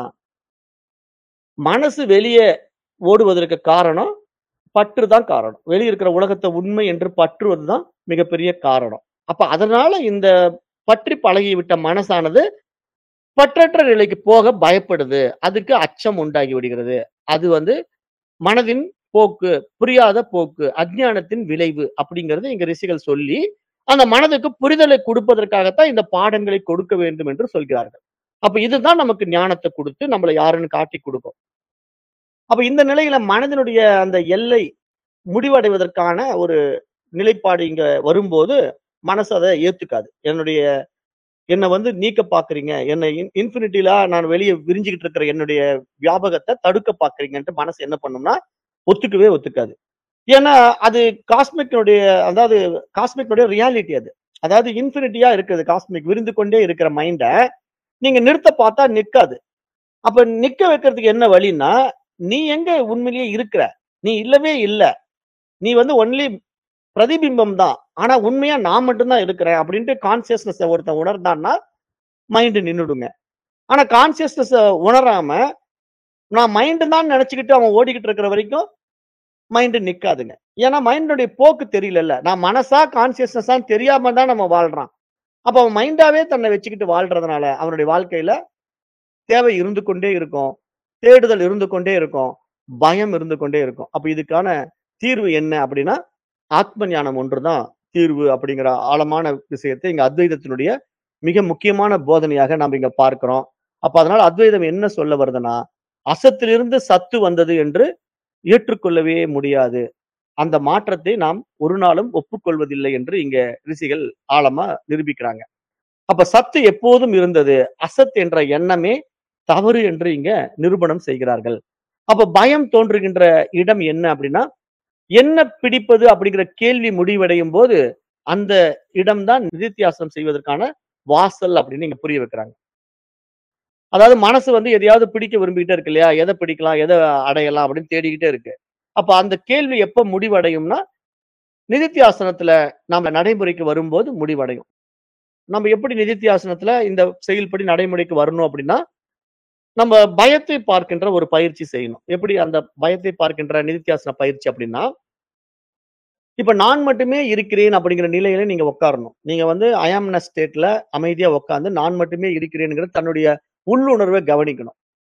மனசு வெளிய ஓடுவதற்கு காரணம், பற்று தான் காரணம். வெளிய இருக்கிற உலகத்த உண்மை என்று பற்றுவது தான் மிகப்பெரிய காரணம். அப்ப அதனால இந்த பற்றி பழகிவிட்ட மனசானது, பற்றற்ற நிலைக்கு போக பயப்படுது. அதுக்கு அச்சம் உண்டாகி விடுகிறது. அது வந்து மனதின் போக்கு, புரியாத போக்கு, அஞ்ஞானத்தின் விளைவு அப்படிங்கிறத இங்க ரிஷிகள் சொல்லி, அந்த மனதுக்கு புரிதலை குடுப்பதற்காகத்தான் இந்த பாடங்களை கொடுக்க வேண்டும் என்று சொல்கிறார்கள். அப்ப இதுதான் நமக்கு ஞானத்த குடுத்து, நம்மள யாருன்னு காட்டிக் குடுக்கும். அப்ப இந்த நிலையில மனதினுடைய அந்த எல்லை முடிவடைவதற்கான ஒரு நிலைப்பாடு இங்க வரும்போது, மனசு அத ஏத்துக்காது. என்னுடைய என்ன வந்து நீக்க பார்க்கிறீங்க. என்ன இன் இன்ஃபினிட்டிலா நான் வெளிய விரிஞ்சுகிட்டு இருக்கிற என்னுடைய வியாபகத்த தடுக்க பார்க்கிறீங்கன்ட்டு மனசு என்ன பண்ணும்னா, ஒத்துக்கவே ஒத்துக்காது. ஏன்னா, அது காஸ்மிக்கினுடைய அதாவது காஸ்மிக்கினுடைய ரியாலிட்டி அது. அதாவது இன்ஃபினிட்டியா இருக்குது காஸ்மிக் விரிந்து கொண்டே இருக்கிற மைண்ட, நீங்க நிறுத்த பார்த்தா நிக்காது. அப்ப நிக்க வைக்கிறதுக்கு என்ன வழின்னா, நீ எங்க உண்மையிலேயே இருக்கிற? நீ இல்லவே இல்ல. நீ வந்து ஒன்லி பிரதிபிம்பம் தான். ஆனா உண்மையா நான் மட்டும் தான் இருக்கிறேன் அப்படின்ட்டு கான்ஷியஸ்னஸ ஒருத்தன் உணர்ந்தான்னா, மைண்ட் நின்னுடுங்க. ஆனா கான்ஷியஸ்னஸ உணராம, நான் மைண்ட் தான் நெனச்சுக்கிட்டு அவன் ஓடிக்கிட்டு இருக்கிற வரைக்கும், மைண்ட் நிக்காதுங்க. ஏன்னா மைண்டுடைய போக்கு தெரியலல்ல. நான் மனசா, கான்ஷியஸ்னஸான்னு தெரியாம தான் நம்ம வாழ்றான். அப்ப அவன் மைண்டாவே தன்னை வச்சுக்கிட்டு வாழ்றதுனால, அவனுடைய வாழ்க்கையில தேவை இருந்து கொண்டே இருக்கும். தேடுதல் இருந்து கொண்டே இருக்கும். பயம் இருந்து கொண்டே இருக்கும். அப்ப இதுக்கான தீர்வு என்ன அப்படின்னா, ஆத்ம ஞானம் ஒன்று தான் தீர்வு அப்படிங்கிற ஆழமான விஷயத்தை இங்க அத்வைதத்தினுடைய மிக முக்கியமான போதனையாக நாம் இங்க பார்க்கிறோம். அப்ப அதனால அத்வைதம் என்ன சொல்ல வருதுன்னா, அசத்திலிருந்து சத்து வந்தது என்று ஏற்றுக்கொள்ளவே முடியாது. அந்த மாற்றத்தை நாம் ஒரு நாளும் ஒப்புக்கொள்வதில்லை என்று இங்க ரிஷிகள் ஆழமா நிரூபிக்கிறாங்க. அப்ப சத்து எப்போதும் இருந்தது. அசத் என்ற எண்ணமே தவறு என்று இங்க நிரூபணம் செய்கிறார்கள். அப்ப பயம் தோன்றுகின்ற இடம் என்ன அப்படின்னா, என்ன பிடிப்பது அப்படிங்கிற கேள்வி முடிவடையும் போது, அந்த இடம் தான் நிதித்தியாசனம் செய்வதற்கான வாசல் அப்படின்னு இங்க புரிய வைக்கிறாங்க. அதாவது மனசு வந்து எதையாவது பிடிக்க விரும்பிக்கிட்டே இருக்கு இல்லையா? எத பிடிக்கலாம்? எத அடையலாம்? அப்படின்னு தேடிக்கிட்டே இருக்கு. அப்ப அந்த கேள்வி எப்ப முடிவடையும்னா, நிதித்தியாசனத்துல நாம நடைமுறைக்கு வரும்போது முடிவடையும். நம்ம எப்படி நிதித்தியாசனத்துல இந்த செயல்படி நடைமுறைக்கு வரணும் அப்படின்னா, நம்ம பயத்தை பார்க்கின்ற ஒரு பயிற்சி செய்யணும். எப்படி அந்த பயத்தை பார்க்கின்ற நிதித்தியாசன பயிற்சி அப்படின்னா, இப்ப நான் மட்டுமே இருக்கிறேன் அப்படிங்கிற நிலையில நீங்க உட்காரணும். நீங்க வந்து அயாம்னஸ் ஸ்டேட்ல அமைதியா உட்கார்ந்து நான் மட்டுமே இருக்கிறேன்ங்கிற தன்னுடைய உள்ளுணர்வ கவனிக்கணும்.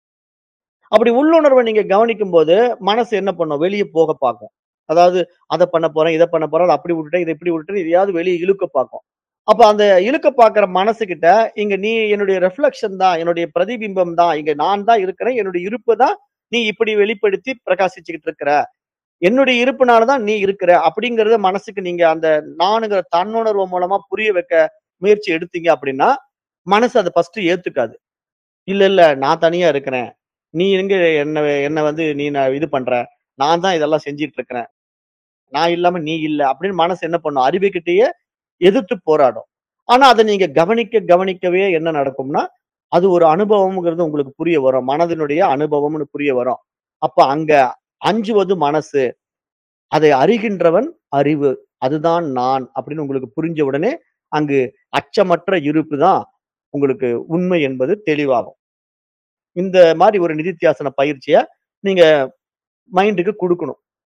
அப்படி உள்ளுணர்வ நீங்க கவனிக்கும்போது, மனசு என்ன பண்ணும்? வெளிய போக பார்க்கும். அதாவது அத பண்ண போறேன், இத பண்ண போறேன், அத அப்படி விட்டுட்டேன், இத இப்படி விட்டுட்டேன், எதையாவது வெளிய இழுக்க பார்க்கும். அப்ப அந்த இழுக்க பார்க்கிற மனசுகிட்ட, இங்க நீ என்னுடைய ரிஃப்ளெக்ஷன் தான், என்னுடைய பிரதிபிம்பம் தான், இங்க நான் தான் இருக்கிறேன், என்னுடைய இருப்பு தான் நீ இப்படி வெளிப்படுத்தி பிரகாசிச்சுக்கிட்டு இருக்கிற. என்னுடைய இருப்புனால தான் நீ இருக்கிற. அப்படிங்கிறத மனசுக்கு நீங்க அந்த நானுங்கிற தன்னுணர்வு மூலமா புரிய வைக்க முயற்சி எடுத்தீங்க அப்படின்னா, மனசு அத ஃபர்ஸ்ட் ஏத்துக்காது. இல்ல, இல்ல நான் தனியா இருக்கிறேன். நீ எங்க என்ன என்ன வந்து நீ ந இது பண்ற? நான் தான் இதெல்லாம் செஞ்சுட்டு இருக்கிறேன். நான் இல்லாம நீ இல்ல. அப்படின்னு மனசு என்ன பண்ணும்? அறிவுகிட்டயே எதிர்த்து போராடும். ஆனா அத நீங்க கவனிக்க கவனிக்கவே என்ன நடக்கும்னா, அது ஒரு அனுபவம்ங்கிறது உங்களுக்கு புரிய வரும். மனதினுடைய அனுபவம்னு புரிய வரும். அப்ப அங்க அஞ்சுவது மனசு. அதை அறிகின்றவன் அறிவு. அதுதான் நான் அப்படின்னு உங்களுக்கு புரிஞ்ச உடனே, அங்கு அச்சமற்ற இருப்பு தான் உங்களுக்கு உண்மை என்பது தெளிவாகும். இந்த மாரி ஒரு நிதித்தியாசன பயிற்சிய நீங்க மைண்டுக்கு குடுக்கணும்.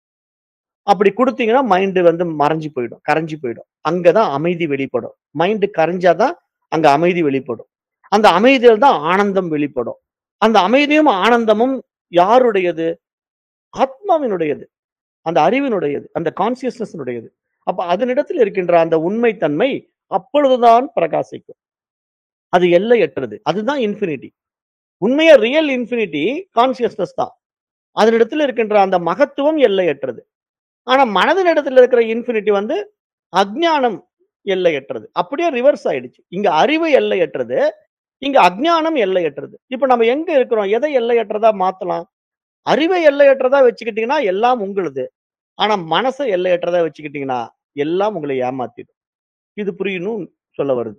அப்படி குடுத்தீங்கன்னா, மைண்ட் வந்து மறைஞ்சு போயிடும். கரைஞ்சு போயிடும். அங்க தான் அமைதி வெளிப்படும். மைண்ட் கரைஞ்சா தான் அங்க அமைதி வெளிப்படும். அந்த அமைதியில தான் ஆனந்தம் வெளிப்படும். அந்த அமைதியும், ஆனந்தமும் யாருடையது? ஆத்மாவினுடையது. அந்த அறிவினுடையது. அந்த கான்ஷியஸ்னஸ்னுடையது. அப்ப அதனிடத்தில் இருக்கின்ற அந்த உண்மை தன்மை அப்பொழுதுதான் பிரகாசிக்கும். அது எல்லையற்றது. அதுதான் இன்ஃபினிட்டி. உண்மையா ரியல் இன்ஃபினிட்டி கான்ஷியஸ்னஸ் தான். அதனிடத்தில் இருக்கின்ற அந்த மகத்துவம் எல்லையற்றது. ஆனா மனதினிடத்தில் இருக்கிற இன்ஃபினிட்டி வந்து அஞ்ஞானம் எல்லையற்றது. அப்படியே ரிவர்ஸ் ஆயிடுச்சு. இங்க அறிவு எல்லையற்றது. இங்க அஞ்ஞானம் எல்லையற்றது. இப்ப நம்ம எங்க இருக்கிறோம்? எதை எல்லையற்றதா மாத்தலாம்? அறிவை எல்லையற்றதா வச்சுக்கிட்டீங்கன்னா, எல்லாம் உங்களுது. ஆனா மனச எல்லையற்றதா வச்சுக்கிட்டீங்கன்னா, எல்லாம் உங்கள ஏமாத்திடும். இது புரியணும்னு சொல்ல வருது.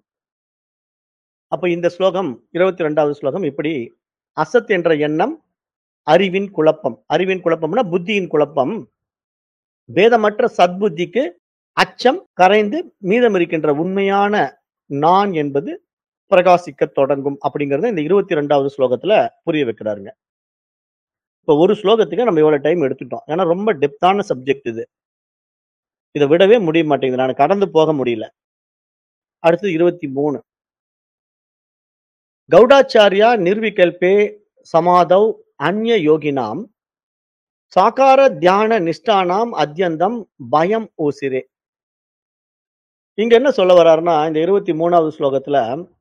அப்ப இந்த ஸ்லோகம் 22வது ஸ்லோகம் இப்படி அசத் என்ற எண்ணம் அறிவின் குழப்பம். அறிவின் குழப்பம்னா புத்தியின் குழப்பம். பேதமற்ற சத்புத்திக்கு அச்சம் கரைந்து மீதம் இருக்கின்ற உண்மையான நான் என்பது பிரகாசிக்கத் தொடங்கும் அப்படிங்கிறத இந்த 22வது ஸ்லோகத்துல புரிய வைக்கிறாருங்க. இப்ப ஒரு ஸ்லோகத்துக்கு நம்ம இவ்வளவு டைம் எடுத்துட்டோம். ஏன்னா ரொம்ப டெப்த்தான சப்ஜெக்ட் இது. இத விடவே முடிய மாட்டேங்குது. நான் கடந்து போக முடியல. அடுத்து 23. கௌடாச்சார்யா நிர்விகல்பே சமாதௌ அந்ய யோகினாம் சாகார தியான நிஷ்டானாம் அத்யந்தம் பயம் ஓசிரே. இங்க என்ன சொல்ல வர்றாருன்னா, இந்த 23வது ஸ்லோகத்துல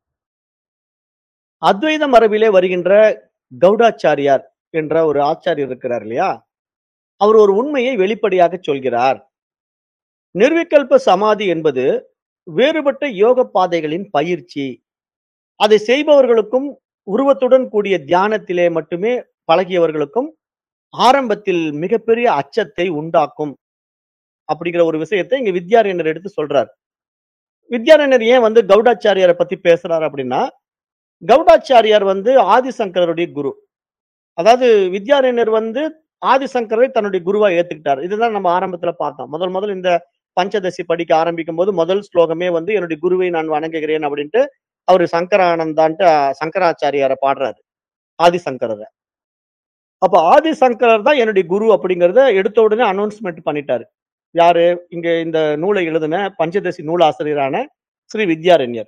அத்வைத மரபிலே வருகின்ற கௌடாச்சாரியார் என்ற ஒரு ஆச்சாரியர் இருக்கிறார் இல்லையா? அவர் ஒரு உண்மையை வெளிப்படையாகச் சொல்கிறார். நிர்விகல்ப சமாதி என்பது வேறுபட்ட யோக பாதைகளின் பயிற்சி. அதை செய்பவர்களுக்கும், உருவத்துடன் கூடிய தியானத்திலே மட்டுமே பழகியவர்களுக்கும் ஆரம்பத்தில் மிகப்பெரிய அச்சத்தை உண்டாக்கும். அப்படிங்கிற ஒரு விஷயத்தை இங்க வித்யாரண்யர் எடுத்து சொல்றார். வித்யாரண்யர் ஏன் வந்து கௌடாச்சாரியார பத்தி பேசுறாரு அப்படின்னா, கௌடாச்சாரியார் வந்து ஆதிசங்கரருடைய குரு. அதாவது வித்யாரண்யர் வந்து ஆதிசங்கரை தன்னுடைய குருவா ஏத்துக்கிட்டார். இதுதான் நம்ம ஆரம்பத்துல பார்த்தோம். முதல் முதல்ல இந்த பஞ்சதசி படிக்க ஆரம்பிக்கும்போது முதல் ஸ்லோகமே வந்து என்னுடைய குருவை நான் வணங்குகிறேன் அப்படின்ட்டு அவரு சங்கரானந்தான்ட்டு சங்கராச்சாரியார பாடுறாரு ஆதிசங்கரரை அப்ப ஆதிசங்கரர் தான் என்னுடைய குரு அப்படிங்கறத எடுத்த உடனே அனௌன்ஸ்மெண்ட் பண்ணிட்டாரு யாரு இங்க இந்த நூலை எழுதின பஞ்சதசி நூலாசிரியரான ஸ்ரீ வித்யாரண்யர்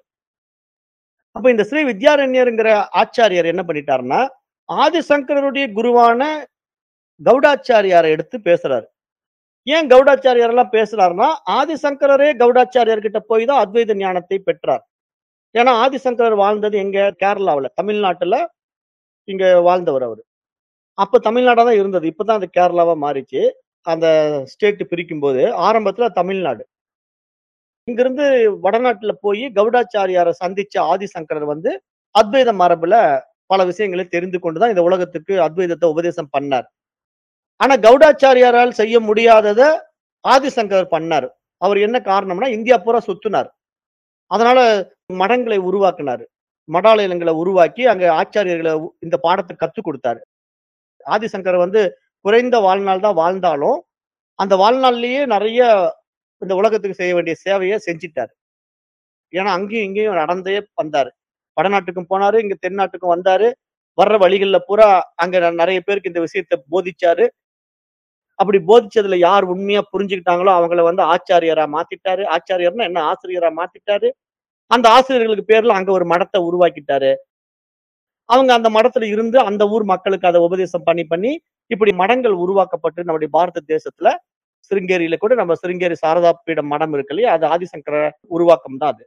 அப்ப இந்த ஸ்ரீ வித்யாரண்யருங்கிற ஆச்சாரியார் என்ன பண்ணிட்டாருன்னா ஆதிசங்கரருடைய குருவான கௌடாச்சாரியாரை எடுத்து பேசுறாரு ஏன் கௌடாச்சாரியார் எல்லாம் பேசுறாருன்னா ஆதிசங்கரரே கௌடாச்சாரியார் கிட்ட போய் தான் அத்வைத ஞானத்தை பெற்றார் ஏன்னா ஆதிசங்கரர் வாழ்ந்தது எங்க கேரளாவுல தமிழ்நாட்டுல இங்க வாழ்ந்தவர் அவரு அப்ப தமிழ்நாடா தான் இருந்தது இப்பதான் அது கேரளாவா மாறிச்சு அந்த ஸ்டேட் பிரிக்கும் போது ஆரம்பத்துல தமிழ்நாடு இங்கிருந்து வடநாட்டுல போய் கௌடாச்சாரியாரை சந்திச்ச ஆதிசங்கரர் வந்து அத்வைத மரபுல பல விஷயங்களை தெரிந்து கொண்டுதான் இந்த உலகத்துக்கு அத்வைதத்தை உபதேசம் பண்ணார் ஆனா கௌடாச்சாரியாரால் செய்ய முடியாதத ஆதிசங்கரர் பண்ணார் அவர் என்ன காரணம்னா இந்தியா பூரா சுத்துனார் அதனால மடங்களை உருவாக்குனாரு மடாலயங்களை உருவாக்கி அங்க ஆச்சாரியர்களை உ- இந்த பாடத்தை கத்துக் கொடுத்தாரு ஆதிசங்கர் வந்து குறைந்த வாழ்நாள் தான் வாழ்ந்தாலும் அந்த வாழ்நாள்லயே நிறைய இந்த உலகத்துக்கு செய்ய வேண்டிய சேவையை செஞ்சிட்டாரு ஏன்னா அங்கேயும் இங்கேயும் நடந்தே வந்தாரு வடநாட்டுக்கும் போனாரு இங்க தென்னாட்டுக்கும் வந்தாரு வர்ற வழிகள்ல பூரா அங்க ந- நிறைய பேருக்கு இந்த விஷயத்தை போதிச்சாரு அப்படி போதிச்சதுல யார் உண்மையா புரிஞ்சுக்கிட்டாங்களோ அவங்கள வந்து ஆச்சாரியரா மாத்திட்டாரு ஆச்சாரியர்னா என்ன ஆசிரியரா மாத்திட்டாரு அந்த ஆசிரியர்களுக்கு பேர்ல அங்க ஒரு மடத்தை உருவாக்கிட்டாரு அவங்க அந்த மடத்துல இருந்து அந்த ஊர் மக்களுக்கு அதை உபதேசம் பண்ணி பண்ணி இப்படி மடங்கள் உருவாக்கப்பட்டு நம்முடைய பாரத தேசத்துல சிருங்கேரியில கூட நம்ம சிருங்கேரி சாரதா பீடம் மடம் இருக்கு இல்லையா அது ஆதிசங்கர உருவாக்கம் தான் அது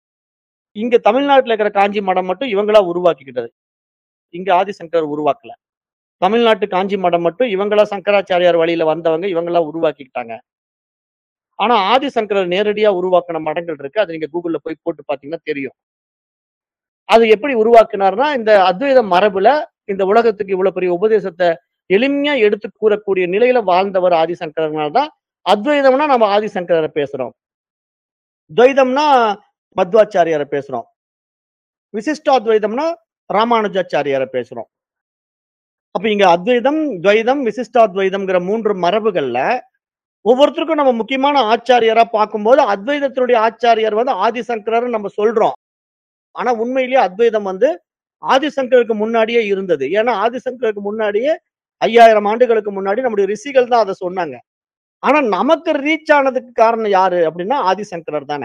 இங்க தமிழ்நாட்டுல இருக்கிற காஞ்சி மடம் மட்டும் இவங்களா உருவாக்கிக்கிட்டது இங்க ஆதிசங்கரர் உருவாக்கல தமிழ்நாட்டு காஞ்சி மடம் மட்டும் இவங்களா சங்கராச்சாரியார் வழியில வந்தவங்க இவங்களா உருவாக்கிக்கிட்டாங்க ஆனா ஆதிசங்கரர் நேரடியா உருவாக்கின மடங்கள் இருக்கு அது நீங்க கூகுள்ல போய் போட்டு பாத்தீங்கன்னா தெரியும் அது எப்படி உருவாக்குனார்னா இந்த அத்வைத மரபுல இந்த உலகத்துக்கு இவ்வளவு பெரிய உபதேசத்தை எளிமையா எடுத்து கூறக்கூடிய நிலையில வாழ்ந்தவர் ஆதிசங்கரனால தான் அத்வைதம்னா நம்ம ஆதிசங்கரரை பேசுறோம் துவைதம்னா மத்வாச்சாரியாரை பேசுறோம் விசிஷ்டாத்வைதம்னா ராமானுஜாச்சாரியாரை பேசுறோம் அப்ப இங்க அத்வைதம் துவைதம் விசிஷ்டாத்வைதம்ங்கிற மூன்று மரபுகள்ல ஒவ்வொருத்தருக்கும் நம்ம முக்கியமான ஆச்சாரியரா பார்க்கும்போது அத்வைதத்தினுடைய ஆச்சாரியர் வந்து ஆதிசங்கரர் நம்ம சொல்றோம் ஆனா உண்மையிலேயே அத்வைதம் வந்து ஆதிசங்கருக்கு முன்னாடியே இருந்தது ஏன்னா ஆதிசங்கருக்கு முன்னாடியே ஐயாயிரம் ஆண்டுகளுக்கு முன்னாடி நம்முடைய ரிஷிகள் தான் அதை சொன்னாங்க ஆனா நமக்கு ரீச் ஆனதுக்கு காரணம் யாரு அப்படின்னா ஆதிசங்கரர் தானே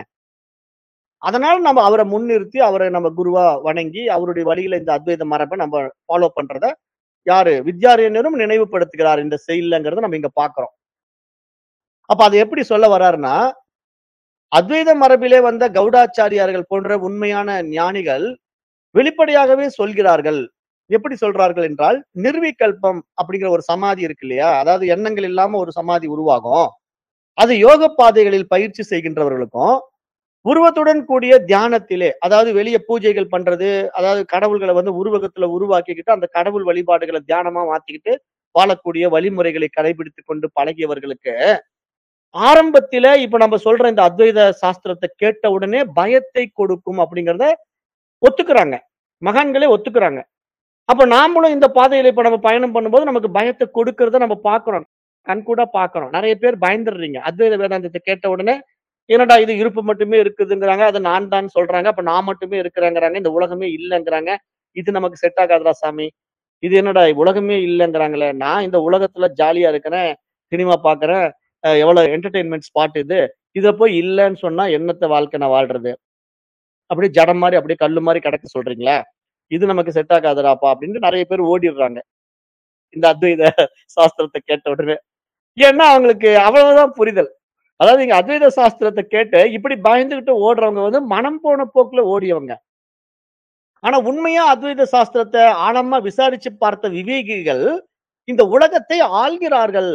அதனால நம்ம அவரை முன்னிறுத்தி அவரை நம்ம குருவா வணங்கி அவருடைய வழியில இந்த அத்வைத மரபை நம்ம ஃபாலோ பண்றத யாரு வித்யாரண்யரும் நினைவுபடுத்துகிறார் இந்த செயல்லங்கிறத நம்ம இங்க பாக்குறோம் அப்ப அதை எப்படி சொல்ல வர்றாருன்னா அத்வைத மரபிலே வந்த கௌடாச்சாரியார்கள் போன்ற உண்மையான ஞானிகள் வெளிப்படையாகவே சொல்கிறார்கள் எப்படி சொல்றார்கள் என்றால் நிர்விகல்பம் அப்படிங்கிற ஒரு சமாதி இருக்கு இல்லையா அதாவது எண்ணங்கள் இல்லாம ஒரு சமாதி உருவாகும் அது யோக பாதைகளில் பயிற்சி செய்கின்றவர்களுக்கும் உருவத்துடன் கூடிய தியானத்திலே அதாவது வெளிய பூஜைகள் பண்றது அதாவது கடவுள்களை வந்து உருவகத்துல உருவாக்கிக்கிட்டு அந்த கடவுள் வழிபாடுகளை தியானமா மாத்திக்கிட்டு வாழக்கூடிய வழிமுறைகளை கடைபிடித்து கொண்டு பழகியவர்களுக்கு ஆரம்பத்தில இப்ப நம்ம சொல்ற இந்த அத்வைத சாஸ்திரத்தை கேட்ட உடனே பயத்தை கொடுக்கும் அப்படிங்கறத ஒத்துக்கிறாங்க மகான்களே ஒத்துக்கிறாங்க அப்ப நாமளும் இந்த பாதையில இப்ப நம்ம பயணம் பண்ணும்போது நமக்கு பயத்தை கொடுக்கறத நம்ம பாக்குறோம் கண்கூடா பாக்குறோம் நிறைய பேர் பயந்துடுறீங்க அத்வைத வேதாந்தத்தை கேட்ட உடனே என்னடா இது இருப்பு மட்டுமே இருக்குதுங்கிறாங்க அது நான் தான் சொல்றாங்க அப்ப நான் மட்டுமே இருக்கிறேங்கிறாங்க இந்த உலகமே இல்லைங்கிறாங்க இது நமக்கு செட் ஆகாதுடா சாமி இது என்னடா உலகமே இல்லைங்கிறாங்களே நான் இந்த உலகத்துல ஜாலியா இருக்கிறேன் சினிமா பாக்குறேன் அஹ் எவ்வளவு என்டர்டெயின்மெண்ட் ஸ்பாட் இது இத போய் இல்லைன்னு சொன்னா என்னத்த வாழ்க்கை நான் வாழ்றது அப்படியே ஜடம் மாதிரி அப்படியே கல்லு மாதிரி கிடக்க சொல்றீங்களா இது நமக்கு செட் ஆகாதுடாப்பா அப்படின்னு நிறைய பேர் ஓடிடுறாங்க இந்த அத்வைத சாஸ்திரத்தை கேட்ட உடனே ஏன்னா அவங்களுக்கு அவ்வளவுதான் புரிதல் அதாவது இங்க அத்வைத சாஸ்திரத்தை கேட்டு இப்படி பயந்துகிட்டு ஓடுறவங்க வந்து மனம் போன போக்குல ஓடியவங்க ஆனா உண்மையா அத்வைத சாஸ்திரத்தை ஆழமா விசாரிச்சு பார்த்த விவேகிகள் இந்த உலகத்தை ஆள்கிறார்கள்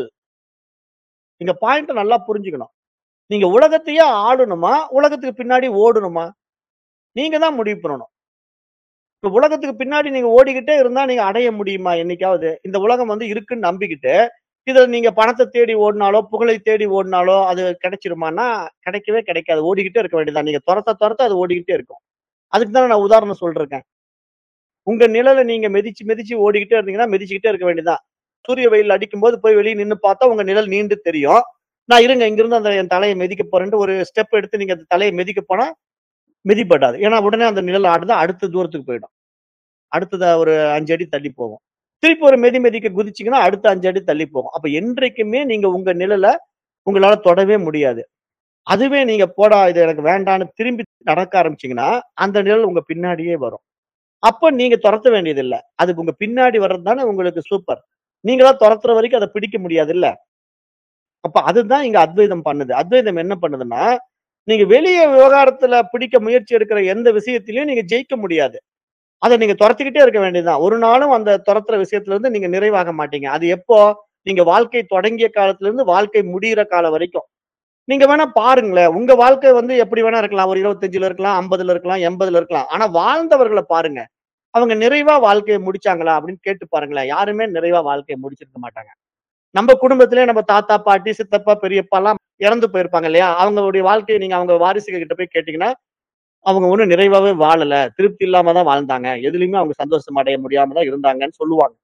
இங்க பாயிண்ட் நல்லா புரிஞ்சுக்கணும் நீங்க உலகத்தையே ஆளணுமா உலகத்துக்கு பின்னாடி ஓடணுமா நீங்க தான் முடிவு பண்ணணும் இப்ப உலகத்துக்கு பின்னாடி நீங்க ஓடிக்கிட்டே இருந்தா நீங்க அடைய முடியுமா என்னைக்காவது இந்த உலகம் வந்து இருக்குன்னு நம்பிக்கிட்டு இதுல நீங்க பணத்தை தேடி ஓடினாலோ புகழை தேடி ஓடினாலோ அது கிடைச்சிருமான்னா கிடைக்கவே கிடைக்காது ஓடிக்கிட்டே இருக்க வேண்டியதான் நீங்க துரத்த துரத்த அது ஓடிக்கிட்டே இருக்கும் அதுக்கு தான் நான் உதாரணம் சொல்றேன் உங்க நிழலை நீங்க மிதிச்சு மிதிச்சு ஓடிக்கிட்டே இருந்தீங்கன்னா மிதிச்சுக்கிட்டே இருக்க வேண்டியதான் சூரிய வெயில் அடிக்கும் போது போய் வெளியே நின்னு பார்த்தா உங்க நிழல் நீண்டு தெரியும் நான் இருங்க இங்கிருந்து அந்த என் தலையை மிதிக்க போறேன்ட்டு ஒரு ஸ்டெப் எடுத்து நீங்க அந்த தலையை மிதிக்க போனா மிதிப்படாது. ஏன்னா உடனே அந்த நிழல் ஆடுது அடுத்த தூரத்துக்கு போயிடும். அடுத்ததா ஒரு 5 அடி தள்ளி போகும். திருப்பி ஒரு மிதி மிதிக்க குதிச்சீங்கன்னா, அடுத்த 5 அடி தள்ளி போகும். அப்ப என்றைக்குமே நீங்க உங்க நிழல உங்களால தொடவே முடியாது. அதுவே நீங்க போடா இது எனக்கு வேண்டான்னு திரும்பி நடக்க ஆரம்பிச்சீங்கன்னா, அந்த நிழல் உங்க பின்னாடியே வரும். அப்ப நீங்க தொரத்த வேண்டியதில்ல. அது உங்க பின்னாடி வர்றது தானே உங்களுக்கு சூப்பர். நீங்களா தொரத்துற வரைக்கும் அத பிடிக்க முடியாதுல்ல. அப்ப அதுதான் இங்க அத்வைதம் பண்ணுது. அத்வைதம் என்ன பண்ணுதுன்னா, நீங்க வெளிய விவகாரத்துல பிடிக்க முயற்சி எடுக்கிற எந்த விஷயத்திலயும் நீங்க ஜெயிக்க முடியாது. அத நீங்க தொரத்திக்கிட்டே இருக்க வேண்டியது தான். ஒரு நாளும் அந்த தொரத்துற விஷயத்துல இருந்து நீங்க நிறைவாக மாட்டீங்க. அது எப்போ? நீங்க வாழ்க்கை தொடங்கிய காலத்துல இருந்து வாழ்க்கை முடியிற காலம் வரைக்கும். நீங்க வேணா பாருங்களேன். உங்க வாழ்க்கை வந்து எப்படி வேணா இருக்கலாம். ஒரு 25ல இருக்கலாம், 50ல இருக்கலாம், 80ல இருக்கலாம். ஆனா வாழ்ந்தவர்கள பாருங்க. அவங்க நிறைவா வாழ்க்கைய முடிச்சாங்களா? அப்படின்னு கேட்டு பாருங்களேன். யாருமே நிறைவா வாழ்க்கைய முடிச்சிருக்க மாட்டாங்க. நம்ம குடும்பத்திலேயே நம்ம தாத்தா, பாட்டி, சித்தப்பா, பெரியப்பாலாம் இறந்து போயிருப்பாங்க இல்லையா? அவங்களுடைய வாழ்க்கைய நீங்க அவங்க வாரிசுகள் கிட்ட போய் கேட்டீங்கன்னா, அவங்க ஒண்ணும் நிறைவாவே வாழல. திருப்தி இல்லாம தான் வாழ்ந்தாங்க. எதுலயுமே அவங்க சந்தோஷம் அடைய முடியாம தான் இருந்தாங்கன்னு சொல்லுவாங்க.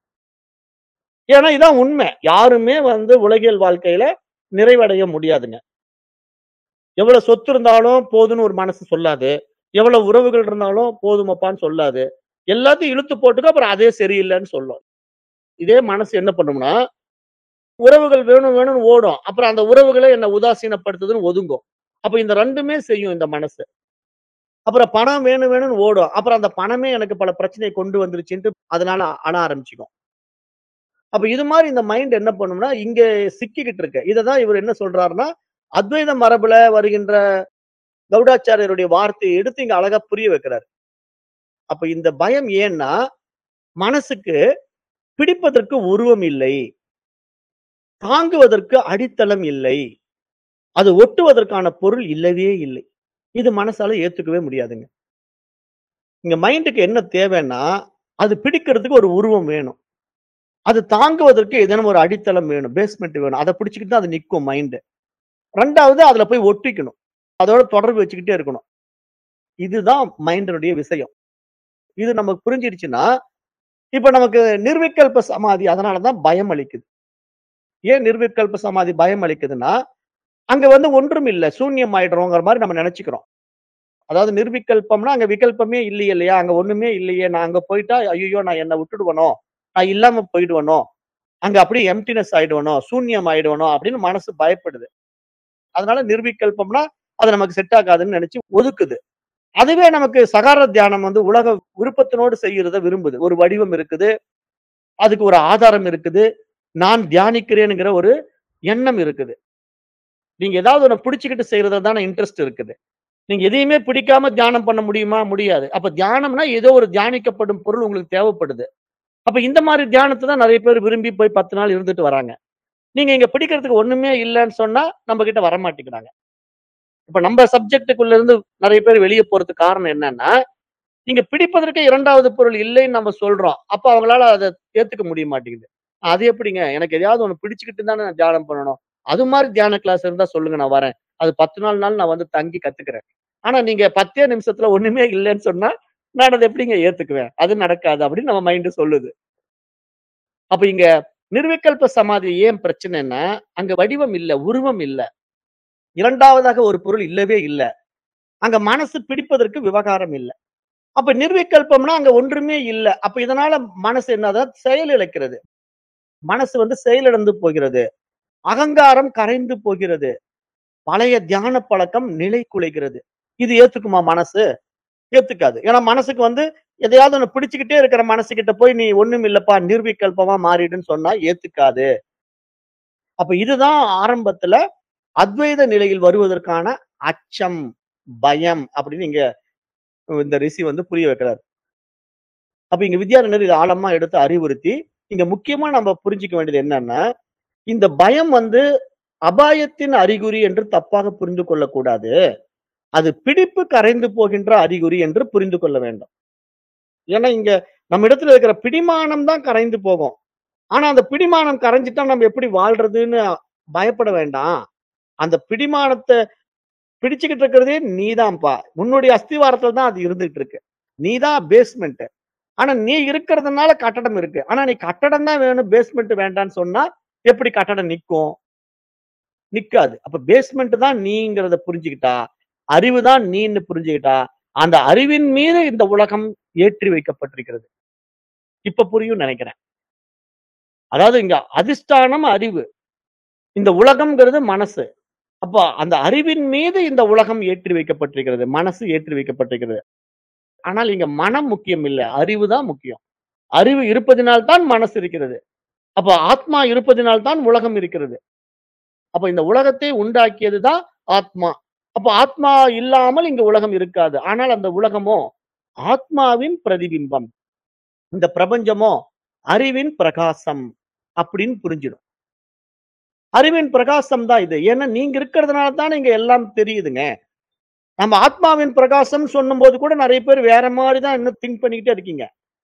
ஏன்னா இதான் உண்மை. யாருமே வந்து உலகியல் வாழ்க்கையில நிறைவடைய முடியாதுங்க. எவ்வளவு சொத்து இருந்தாலும் போதும்ன்னு ஒரு மனசு சொல்லாது. எவ்வளவு உறவுகள் இருந்தாலும் போதுமப்பான்னு சொல்லாது. எல்லாத்தையும் இழுத்து போட்டுக்கும் அப்புறம் அதே சரியில்லன்னு சொல்லும். இதே மனசு என்ன பண்ணும்னா, உறவுகள் வேணும் வேணும்னு ஓடும். அப்புறம் அந்த உறவுகளே என்ன உதாசீனப்படுத்துதுன்னு ஒதுங்கும். அப்ப இந்த 2மே செய்யும் இந்த மனசு. அப்புறம் பணம் வேணும் வேணும்னு ஓடும். அப்புறம் அந்த பணமே எனக்கு பல பிரச்சனைய கொண்டு வந்துருச்சுன்ட்டு அதனால அழ ஆரம்பிச்சுக்கும். அப்ப இது மாரி இந்த மைண்ட் என்ன பண்ணும்னா, இங்க சிக்கிக்கிட்டு இருக்கு. இததான் இவரு என்ன சொல்றாருன்னா, அத்வைத மரபுல வருகின்ற கௌடாச்சாரியருடைய வார்த்தைய எடுத்து இங்க அழகா புரிய வைக்கிறாரு. அப்ப இந்த பயம் ஏன்னா, மனசுக்கு பிடிப்பதற்கு உருவம் இல்லை. தாங்குவதற்கு அடித்தளம் இல்லை. அது ஒட்டுவதற்கான பொருள் இல்லவே இல்லை. இது மனசால ஏத்துக்கவே முடியாதுங்க. இங்க மைண்டுக்கு என்ன தேவைன்னா, அது பிடிக்கிறதுக்கு ஒரு உருவம் வேணும். அது தாங்குவதற்கு ஏதேனும் ஒரு அடித்தளம் வேணும். பேஸ்மெண்ட் வேணும். அத பிடிச்சுக்கிட்டு தான் அது நிக்கும் மைண்டு. 2வது அதுல போய் ஒட்டிக்கணும். அதோட தொடர்பு வச்சுக்கிட்டே இருக்கணும். இதுதான் மைண்டினுடைய விஷயம். இது நமக்கு புரிஞ்சிடுச்சுன்னா, இப்ப நமக்கு நிர்விகல்ப சமாதி அதனால தான் பயம் அளிக்குது. ஏன் நிர்விகல்ப சமாதி பயம் அளிக்குதுன்னா, அங்க வந்து ஒன்றும் இல்ல. சூன்யம் ஆயிடுறோங்கிற மாரி நம்ம நெனச்சுக்கிறோம். அதாவது நிர்விகல்பம்னா அங்க விகல்பமே இல்லையே இல்லையா? அங்க ஒண்ணுமே இல்லையே. நான் அங்க போயிட்டா, ஐய்யயோ! நான் என்ன விட்டுடுவனோ! நான் இல்லாம போயிடுவனோ! அங்க அப்படியே எம்ப்டினஸ் ஆயிடுவனோ! சூன்யம் ஆயிடுவனோ! அப்படின்னு மனசு பயப்படுது. அதனால நிர்விகல்பம்னா, அது நமக்கு செட் ஆகாதுன்னு நெனச்சு ஒதுக்குது. அதுவே நமக்கு சகார தியானம் வந்து உலக விருப்பத்தினோடு செய்யறத விரும்புது. ஒரு வடிவம் இருக்குது. அதுக்கு ஒரு ஆதாரம் இருக்குது. நான் தியானிக்கிறேன்ங்கிற ஒரு எண்ணம் இருக்குது. நீங்க ஏதாவது ஒண்ண பிடிச்சுக்கிட்டு செய்றதுல தானே இன்ட்ரெஸ்ட் இருக்குது. நீங்க எதையுமே பிடிக்காம தியானம் பண்ண முடியுமா? முடியாது. அப்ப தியானம்னா ஏதோ ஒரு தியானிக்கப்படும் பொருள் உங்களுக்கு தேவைப்படுது. அப்ப இந்த மாரி தியானத்த தான் நெறைய பேர் விரும்பி போய் 10 நாள் இருந்துட்டு வராங்க. நீங்க இங்க பிடிக்கிறதுக்கு ஒண்ணுமே இல்லன்னு சொன்னா, நம்ம கிட்ட வரமாட்டேங்கிறாங்க. இப்ப நம்ம சப்ஜெக்ட்டுக்குள்ள இருந்து நெறைய பேர் வெளிய போறதுக்கு காரணம் என்னன்னா, இங்க பிடிப்பதற்கு 2வது பொருள் இல்லைன்னு நம்ம சொல்றோம். அப்ப அவங்களால அத ஏத்துக்க முடிய மாட்டேங்குது. அது எப்படிங்க? எனக்கு எதையாவது ஒண்ணு பிடிச்சுக்கிட்டு தானே நான் தியானம் பண்ணணும். அது மாரி தியான கிளாஸ் இருந்தா சொல்லுங்க நான் வரேன். அது 10 நாள்னாலும் நான் வந்து தங்கி கத்துக்கிறேன். ஆனா நீங்க 10 நிமிஷத்துல ஒண்ணுமே இல்லன்னு சொன்னா, நான் அத எப்படிங்க ஏத்துக்குவேன்? அது நடக்காது அப்படின்னு நம்ம மைண்ட் சொல்லுது. அப்ப இங்க நிர்விகல்ப சமாதி ஏன் பிரச்சனைன்னா, அங்க வடிவம் இல்ல, உருவம் இல்ல. 2வதாக ஒரு பொருள் இல்லவே இல்ல. அங்க மனசு பிடிப்பதற்கு விவகாரம் இல்ல. அப்ப நிர்விகல்பம்னா அங்க ஒன்றுமே இல்ல. அப்ப இதனால மனசு என்னதான் செயலிழக்கிறது. மனசு வந்து செயலிழந்து போகிறது. அகங்காரம் கரைந்து போகிறது. பழைய தியான பழக்கம் நிலை குலைகிறது. இது ஏத்துக்குமா மனசு? ஏத்துக்காது. ஏன்னா மனசுக்கு வந்து எதையாவது ஒண்ணு பிடிச்சுக்கிட்டே இருக்கிற மனசுகிட்ட போய் நீ ஒண்ணும் இல்லப்பா நிர்விகல்பமா மாறிடுன்னு சொன்னா ஏத்துக்காது. அப்ப இதுதான் ஆரம்பத்துல அத்வைத நிலையில் வருவதற்கான அச்சம், பயம் அப்படின்னு இங்க இந்த ரிஷி வந்து புரிய வைக்கிறார். அப்ப இங்க வித்யாரண்யர் இத ஆழமா எடுத்து அறிவுறுத்தி, இங்க முக்கியமா நம்ம புரிஞ்சுக்க வேண்டியது என்னன்னா, இந்த பயம் வந்து அபாயத்தின் அறிகுறி என்று தப்பாக புரிந்து கொள்ளக்கூடாது. அது பிடிப்பு கரைந்து போகின்ற அறிகுறி என்று புரிந்து கொள்ள வேண்டும். ஏன்னா இங்க நம்ம இடத்துல இருக்கிற பிடிமானம் தான் கரைந்து போகும். ஆனா அந்த பிடிமானம் கரைஞ்சிட்டா நம்ம எப்படி வாழ்றதுன்னு பயப்பட வேண்டாம். அந்த பிடிமானத்த பிடிச்சுக்கிட்டு இருக்கிறதே நீதான்ப்பா. உன்னுடைய அஸ்திவாரத்துல தான் அது இருந்துட்டு இருக்கு. நீ தான் பேஸ்மெண்ட். ஆனா நீ இருக்கிறதுனால கட்டடம் இருக்கு. ஆனா நீ கட்டடம் தான் வேணும் பேஸ்மெண்ட் வேண்டான்னு சொன்னா எப்படி கட்டடம் நிக்கும்? நிக்காது. அப்ப பேஸ்மெண்ட் தான் நீங்கிறத புரிஞ்சுக்கிட்டா, அறிவு தான் நீன்னு புரிஞ்சுக்கிட்டா, அந்த அறிவின் மீது இந்த உலகம் ஏற்றி வைக்கப்பட்டிருக்கிறது. இப்ப புரியும்னு நெனைக்கிறேன். அதாவது இங்க அதிஷ்டானம் அறிவு. இந்த உலகம்ங்கிறது மனசு. அப்ப அந்த அறிவின் மீது இந்த உலகம் ஏற்றி வைக்கப்பட்டிருக்கிறது. மனசு ஏற்றி வைக்கப்பட்டிருக்கிறது. ஆனால் இங்க மனம் முக்கியம் இல்ல. அறிவு தான் முக்கியம். அறிவு இருப்பதினால் தான் மனசு இருக்கிறது. அப்ப ஆத்மா இருப்பதினால் தான் உலகம் இருக்கிறது. அப்ப இந்த உலகத்தை உண்டாக்கியது தான் ஆத்மா. அப்ப ஆத்மா இல்லாமல் இங்க உலகம் இருக்காது. ஆனால் அந்த உலகமோ ஆத்மாவின் பிரதிபிம்பம். இந்த பிரபஞ்சமோ அறிவின் பிரகாசம் அப்படின்னு புரிஞ்சிடும். அறிவின் பிரகாசம் தான் இது. ஏன்னா நீங்க இருக்கிறதுனால தானே இங்க எல்லாம் தெரியுதுங்க. நம்ம ஆத்மாவின் பிரகாசம் சொல்லும்போது கூட நெறைய பேர் வேற மாரி தான் இன்னும் திங்க் பண்ணிக்கிட்டே இருக்கீங்க.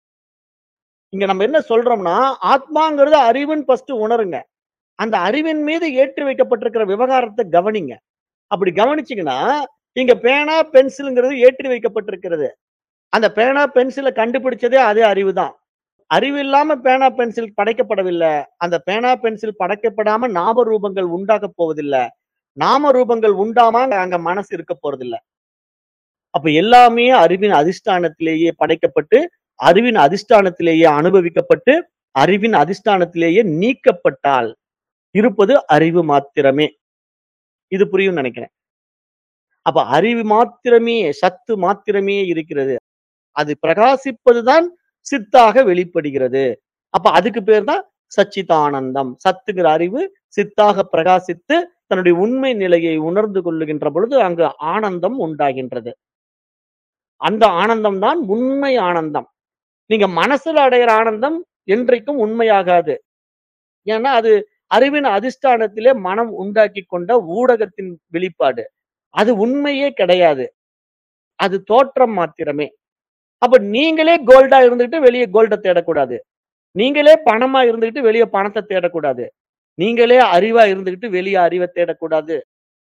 இங்க நம்ம என்ன சொல்றோம்னா, ஆத்மாங்கிறது அறிவுன்னு ஃபர்ஸ்ட் உணருங்க. அந்த அறிவின் மீது ஏற்றி வைக்கப்பட்டிருக்கிற விவகாரத்த கவனிங்க. அப்படி கவனிச்சீங்கன்னா, இங்க பேனா, பென்சில்ங்கிறது ஏற்றி வைக்கப்பட்டிருக்கிறது. அந்த பேனா, பென்சில கண்டுபிடிச்சதே அதே அறிவு தான். அறிவு இல்லாம பேனா, பென்சில் படைக்கப்படவில்ல. அந்த பேனா, பென்சில் படைக்கப்படாம நாம ரூபங்கள் உண்டாகப் போவதில்ல. நாம ரூபங்கள் உண்டாம அங்க மனசு இருக்க போறதில்ல. அப்ப எல்லாமே அறிவின் அதிஷ்டானத்திலேயே படைக்கப்பட்டு, அறிவின் அதிஷ்டானத்திலேயே அனுபவிக்கப்பட்டு, அறிவின் அதிஷ்டானத்திலேயே நீக்கப்பட்டால், இருப்பது அறிவு மாத்திரமே. இது புரியும்னு நெனைக்கிறேன். அப்ப அறிவு மாத்திரமே, சத்து மாத்திரமே இருக்கிறது. அது பிரகாசிப்பது தான் சித்தாக வெளிப்படுகிறது. அப்ப அதுக்கு பேர் தான் சச்சிதானந்தம். சத்துங்கிற அறிவு சித்தாக பிரகாசித்து, தன்னுடைய உண்மை நிலையை உணர்ந்து கொள்ளுகின்ற பொழுது, அங்கு ஆனந்தம் உண்டாகின்றது. அந்த ஆனந்தம் தான் உண்மை ஆனந்தம். நீங்க மனசுல அடையிற ஆனந்தம் என்றைக்கும் உண்மையாகாது. ஏன்னா, அது அறிவின் அதிஷ்டானத்திலே மனம் உண்டாக்கிக் கொண்ட ஊடகத்தின் வெளிப்பாடு. அது உண்மையே கிடையாது. அது தோற்றம் மாத்திரமே. அப்ப நீங்களே கோல்டா இருந்துகிட்டு வெளிய கோல்ட தேடக்கூடாது. நீங்களே பணமா இருந்துகிட்டு வெளிய பணத்த தேடக்கூடாது. நீங்களே அறிவா இருந்துகிட்டு வெளிய அறிவ தேடக்கூடாது.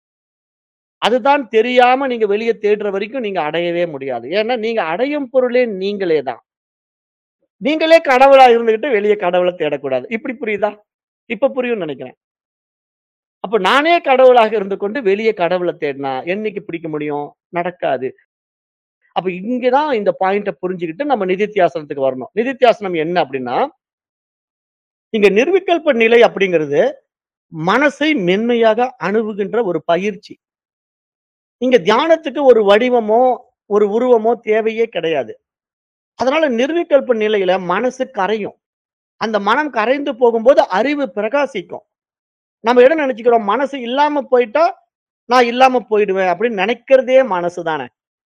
அதுதான் தெரியாம நீங்க வெளிய தேடுற வரைக்கும் நீங்க அடையவே முடியாது. ஏன்னா, நீங்க அடையும் பொருளே நீங்களே தான். நீங்களே கடவுளா இருந்துகிட்டு வெளிய கடவுள தேடக்கூடாது. இப்படி புரியுதா? இப்ப புரியும்னு நெனைக்கிறேன். அப்ப நானே கடவுளாக இருந்து கொண்டு வெளிய கடவுள தேடினா, என்னைக்கு பிடிக்க முடியும்? நடக்காது. அப்ப இங்க தான் இந்த பாயிண்ட்ட புரிஞ்சுகிட்டு நம்ம நிதித்தியாசனத்துக்கு வரணும். நிதித்தியாசனம் என்ன அப்படின்னா இங்க நிர்விகல்ப நிலை அப்படிங்கிறது, மனசை மென்மையாக அணுகுகின்ற ஒரு பயிற்சி. இங்க தியானத்துக்கு ஒரு வடிவமோ, ஒரு உருவமோ தேவையே கிடையாது. அதனால நிர்விகல்ப நிலையில மனசு கரையும். அந்த மனம் கரைந்து போகும்போது அறிவு பிரகாசிக்கும். நம்ம என்ன நெனச்சுக்கிறோம், மனசு இல்லாம போயிட்டா, நான் இல்லாம போயிடுவேன் அப்படின்னு நெனைக்கிறதே மனசு தானே.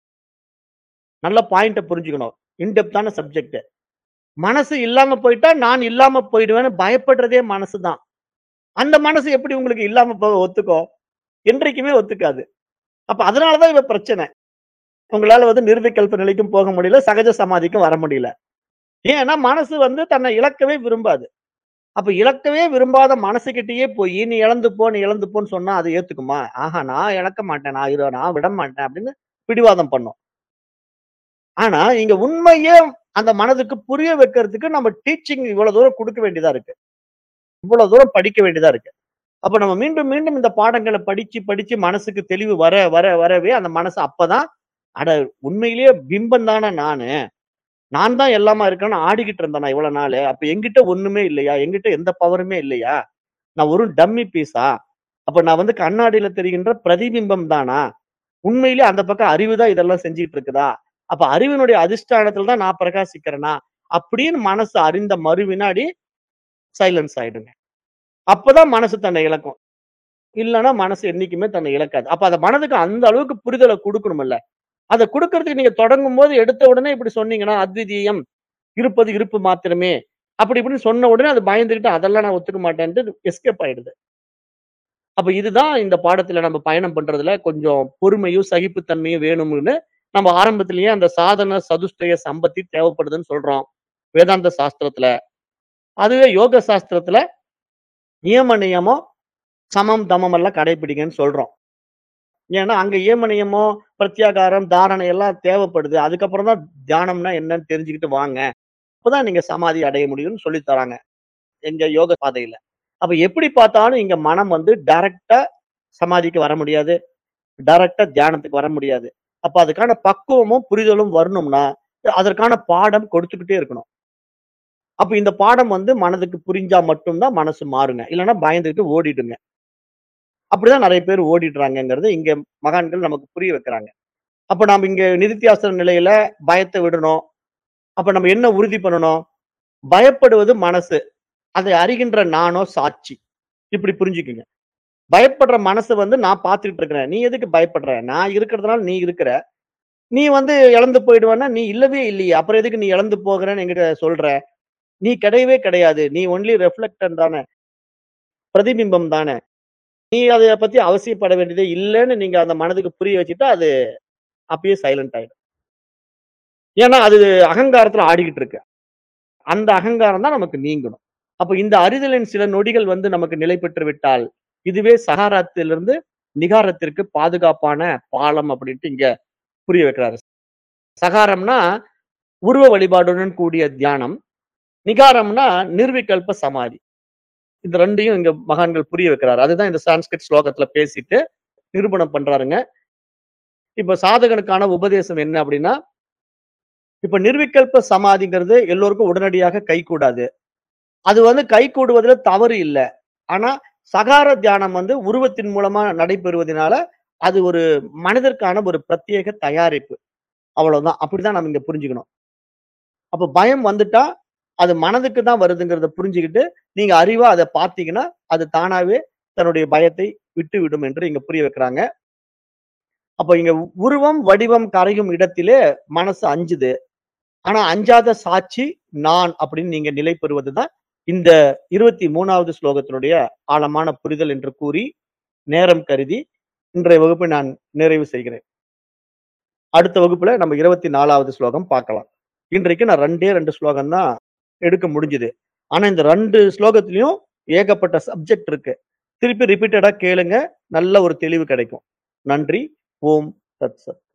நல்ல பாயிண்ட்ட புரிஞ்சுக்கணும். இன் டெப்த்தான சப்ஜெக்ட். மனசு இல்லாம போயிட்டா, நான் இல்லாம போயிடுவேன்னு பயப்படுறதே மனசு தான். அந்த மனசு எப்படி உங்களுக்கு இல்லாம போக ஒத்துக்கும்? என்றைக்குமே ஒத்துக்காது. அப்ப அதனால தான் இப்ப பிரச்சனை. உங்களால வந்து நிர்விகல்ப நிலைக்கும் போக முடியல. சகஜ சமாதிக்கும் வர முடியல. ஏன்னா, மனசு வந்து தன்னை இழக்கவே விரும்பாது. அப்ப இழக்கவே விரும்பாத மனசுகிட்டயே போயி, "நீ இழந்து போ, நீ இழந்து போன்னு" சொன்னா அது ஏத்துக்குமா? ஆஹா, நான் இழக்க மாட்டேன். நான் இரு நான் விடமாட்டேன் அப்படின்னு பிடிவாதம் பண்ணும். ஆனா, இங்க உண்மையே அந்த மனதுக்கு புரிய வைக்கிறதுக்கு நம்ம டீச்சிங் இவ்வளவு தூரம் குடுக்க வேண்டியதா இருக்கு. இவ்வளவு தூரம் படிக்க வேண்டியதா இருக்கு. அப்ப நம்ம மீண்டும், மீண்டும் இந்த பாடங்கள படிச்சு, படிச்சு மனசுக்கு தெளிவு வர, வர, வரவே அந்த மனசு அப்பதான், அட உண்மையிலேயே பிம்பம் தான நானு. நான் தான் எல்லாமா இருக்கேன்னு ஆடிக்கிட்டு இருந்தேனா இவ்வளவு நாளு. அப்ப என்கிட்ட ஒண்ணுமே இல்லையா? என்கிட்ட எந்த பவருமே இல்லையா? நான் ஒரு டம்மி பீஸா? அப்ப நான் வந்து கண்ணாடியில தெரிகின்ற பிரதிபிம்பம் தானா? உண்மையிலேயே அந்த பக்கம் அறிவு தான் இதெல்லாம் செஞ்சுகிட்டு இருக்குதா? அப்ப அறிவினுடைய அதிஷ்டானத்துல தான் நான் பிரகாசிக்கிறேனா? அப்படின்னு மனசு அறிந்த மறு வினாடி சைலன்ஸ் ஆயிடுங்க. அப்பதான் மனசு தன்னை இழக்கும். இல்லன்னா மனசு என்னைக்குமே தன்னை இழக்காது. அப்ப அந்த மனதுக்கு அந்த அளவுக்கு புரிதல குடுக்கணும்ல. அத குடுக்கறதுக்கு நீங்க தொடங்கும்போது எடுத்த உடனே இப்படி சொன்னீங்கன்னா, அத்விதீயம், இருப்பது இருப்பு மாத்திரமே. அப்படி இப்படின்னு சொன்ன உடனே அது பயந்துகிட்டு அதெல்லாம் நான் ஒத்துக்க மாட்டேன்ட்டு எஸ்கேப் ஆயிடுது. அப்ப இதுதான் இந்த பாடத்துல நம்ம பயணம் பண்றதுல கொஞ்சம் பொறுமையும், சகிப்புத்தன்மையும் வேணும்னு நம்ம ஆரம்பத்திலேயே அந்த சாதன சதுஷ்டய சம்பத்தி தேவைப்படுதுன்னு சொல்றோம். வேதாந்த சாஸ்திரத்துல. அதுவே யோக சாஸ்திரத்துல நியம நியமம், சமம், தமம் எல்லாம் கடைபிடிங்கன்னு சொல்றோம். ஏன்னா, அங்க ஏம நியமம், பிரத்யாகாரம், தாரணை எல்லாம் தேவைப்படுது. அதுக்கப்புறம் தான் தியானம்னா என்னன்னு தெரிஞ்சுக்கிட்டு வாங்க. அப்பதான் நீங்க சமாதி அடைய முடியும்னு சொல்லி தராங்க. எங்க யோக பாதையில. அப்ப எப்படி பார்த்தாலும் இங்க மனம் வந்து டைரக்ட்டா சமாதிக்கு வர முடியாது. டைரக்ட்டா தியானத்துக்கு வர முடியாது. அப்ப அதுக்கான பக்குவமும், புரிதலும் வரணும்னா, அதற்கான பாடம் கொடுத்துக்கிட்டே இருக்கணும். அப்ப இந்த பாடம் வந்து மனதுக்கு புரிஞ்சா மட்டும் தான் மனசு மாறுங்க. இல்லன்னா பயந்துகிட்டு ஓடிடுங்க. அப்படிதான் நெறைய பேர் ஓடிடுறாங்கங்கிறத இங்க மகான்கள் நமக்கு புரிய வைக்கிறாங்க. அப்ப நாம இங்க நிதித்தியாசன நிலையில பயத்த விடணும். அப்ப நம்ம என்ன உறுதி பண்ணணும்? பயப்படுவது மனசு. அதை அறிகின்ற நானோ சாட்சி. இப்படி புரிஞ்சுக்குங்க. பயப்படுற மனசு வந்து நான் பார்த்துட்டு இருக்கிறேன். நீ எதுக்கு பயப்படுற? நான் இருக்கிறதுனால நீ இருக்கிற. நீ வந்து இழந்து போயிடுவேன்னா, நீ இல்லவே இல்லையே. அப்புறம் எதுக்கு நீ இழந்து போகிறன்னு என்கிட்ட சொல்ற? நீ கிடையவே கிடையாது. நீ ஒன்லி ரிஃப்ளெக்டர் தானே. பிரதிபிம்பம் தானே. நீ அத பத்தி அவசியப்பட வேண்டியதே இல்லன்னு நீங்க அந்த மனதுக்கு புரிய வச்சுட்டா, அது அப்பயே சைலன்ட் ஆயிடும். ஏன்னா, அது அகங்காரத்துல ஆடிக்கிட்டு இருக்கு. அந்த அகங்காரம் தான் நமக்கு நீங்கணும். அப்ப இந்த அறிதலின் சில நொடிகள் வந்து நமக்கு நிலை பெற்று விட்டால், இதுவே சகாரத்திலிருந்து நிகாரத்திற்கு பாதுகாப்பான பாலம் அப்படின்ட்டு இங்க புரிய வைக்கிறாரு. சகாரம்னா, உருவ வழிபாடுடன் கூடிய தியானம். நிகாரம்னா, நிர்விகல்ப சமாதி. இந்த 2யும் இங்க மகான்கள் புரிய வைக்கிறாரு. அதுதான் இந்த சான்ஸ்கிரிட் ஸ்லோகத்துல பேசிட்டு நிரூபணம் பண்றாருங்க. இப்ப சாதகனுக்கான உபதேசம் என்ன அப்படின்னா, இப்ப நிர்விகல்ப சமாதிங்கிறது எல்லோருக்கும் உடனடியாக கைகூடாது. அது வந்து கைகூடுவதில தவறு இல்ல. ஆனா, சகார தியானம் வந்து உருவத்தின் மூலமா நடைபெறுவதனால, அது ஒரு மனிதருக்கான ஒரு பிரத்யேக தயாரிப்பு. அவ்வளவுதான். அப்படிதான் நம்ம இங்க புரிஞ்சுக்கணும். அப்ப பயம் வந்துட்டா, அது மனதுக்கு தான் வருதுங்கிறத புரிஞ்சுகிட்டு, நீங்க அறிவா அத பார்த்தீங்கன்னா, அது தானாவே தன்னுடைய பயத்தை விட்டுவிடும் என்று இங்க புரிய வைக்கிறாங்க. அப்ப இங்க உருவம், வடிவம் கரையும் இடத்திலே மனசு அஞ்சுது. ஆனா, அஞ்சாத சாட்சி நான் அப்படின்னு நீங்க நிலை பெறுவது தான் இந்த 23வது ஸ்லோகத்தினுடைய ஆழமான புரிதல் என்று கூறி, நேரம் கருதி இன்றைய வகுப்பை நான் நிறைவு செய்கிறேன். அடுத்த வகுப்புல நம்ம 24வது ஸ்லோகம் பார்க்கலாம். இன்றைக்கு நான் 2டே 2 ஸ்லோகம் தான் எடுக்க முடிஞ்சது. ஆனா, இந்த 2 ஸ்லோகத்திலயும் ஏகப்பட்ட சப்ஜெக்ட் இருக்கு. திருப்பி ரிப்பீட்டடா கேளுங்க. நல்ல ஒரு தெளிவு கிடைக்கும். நன்றி. ஓம் தத் சத்.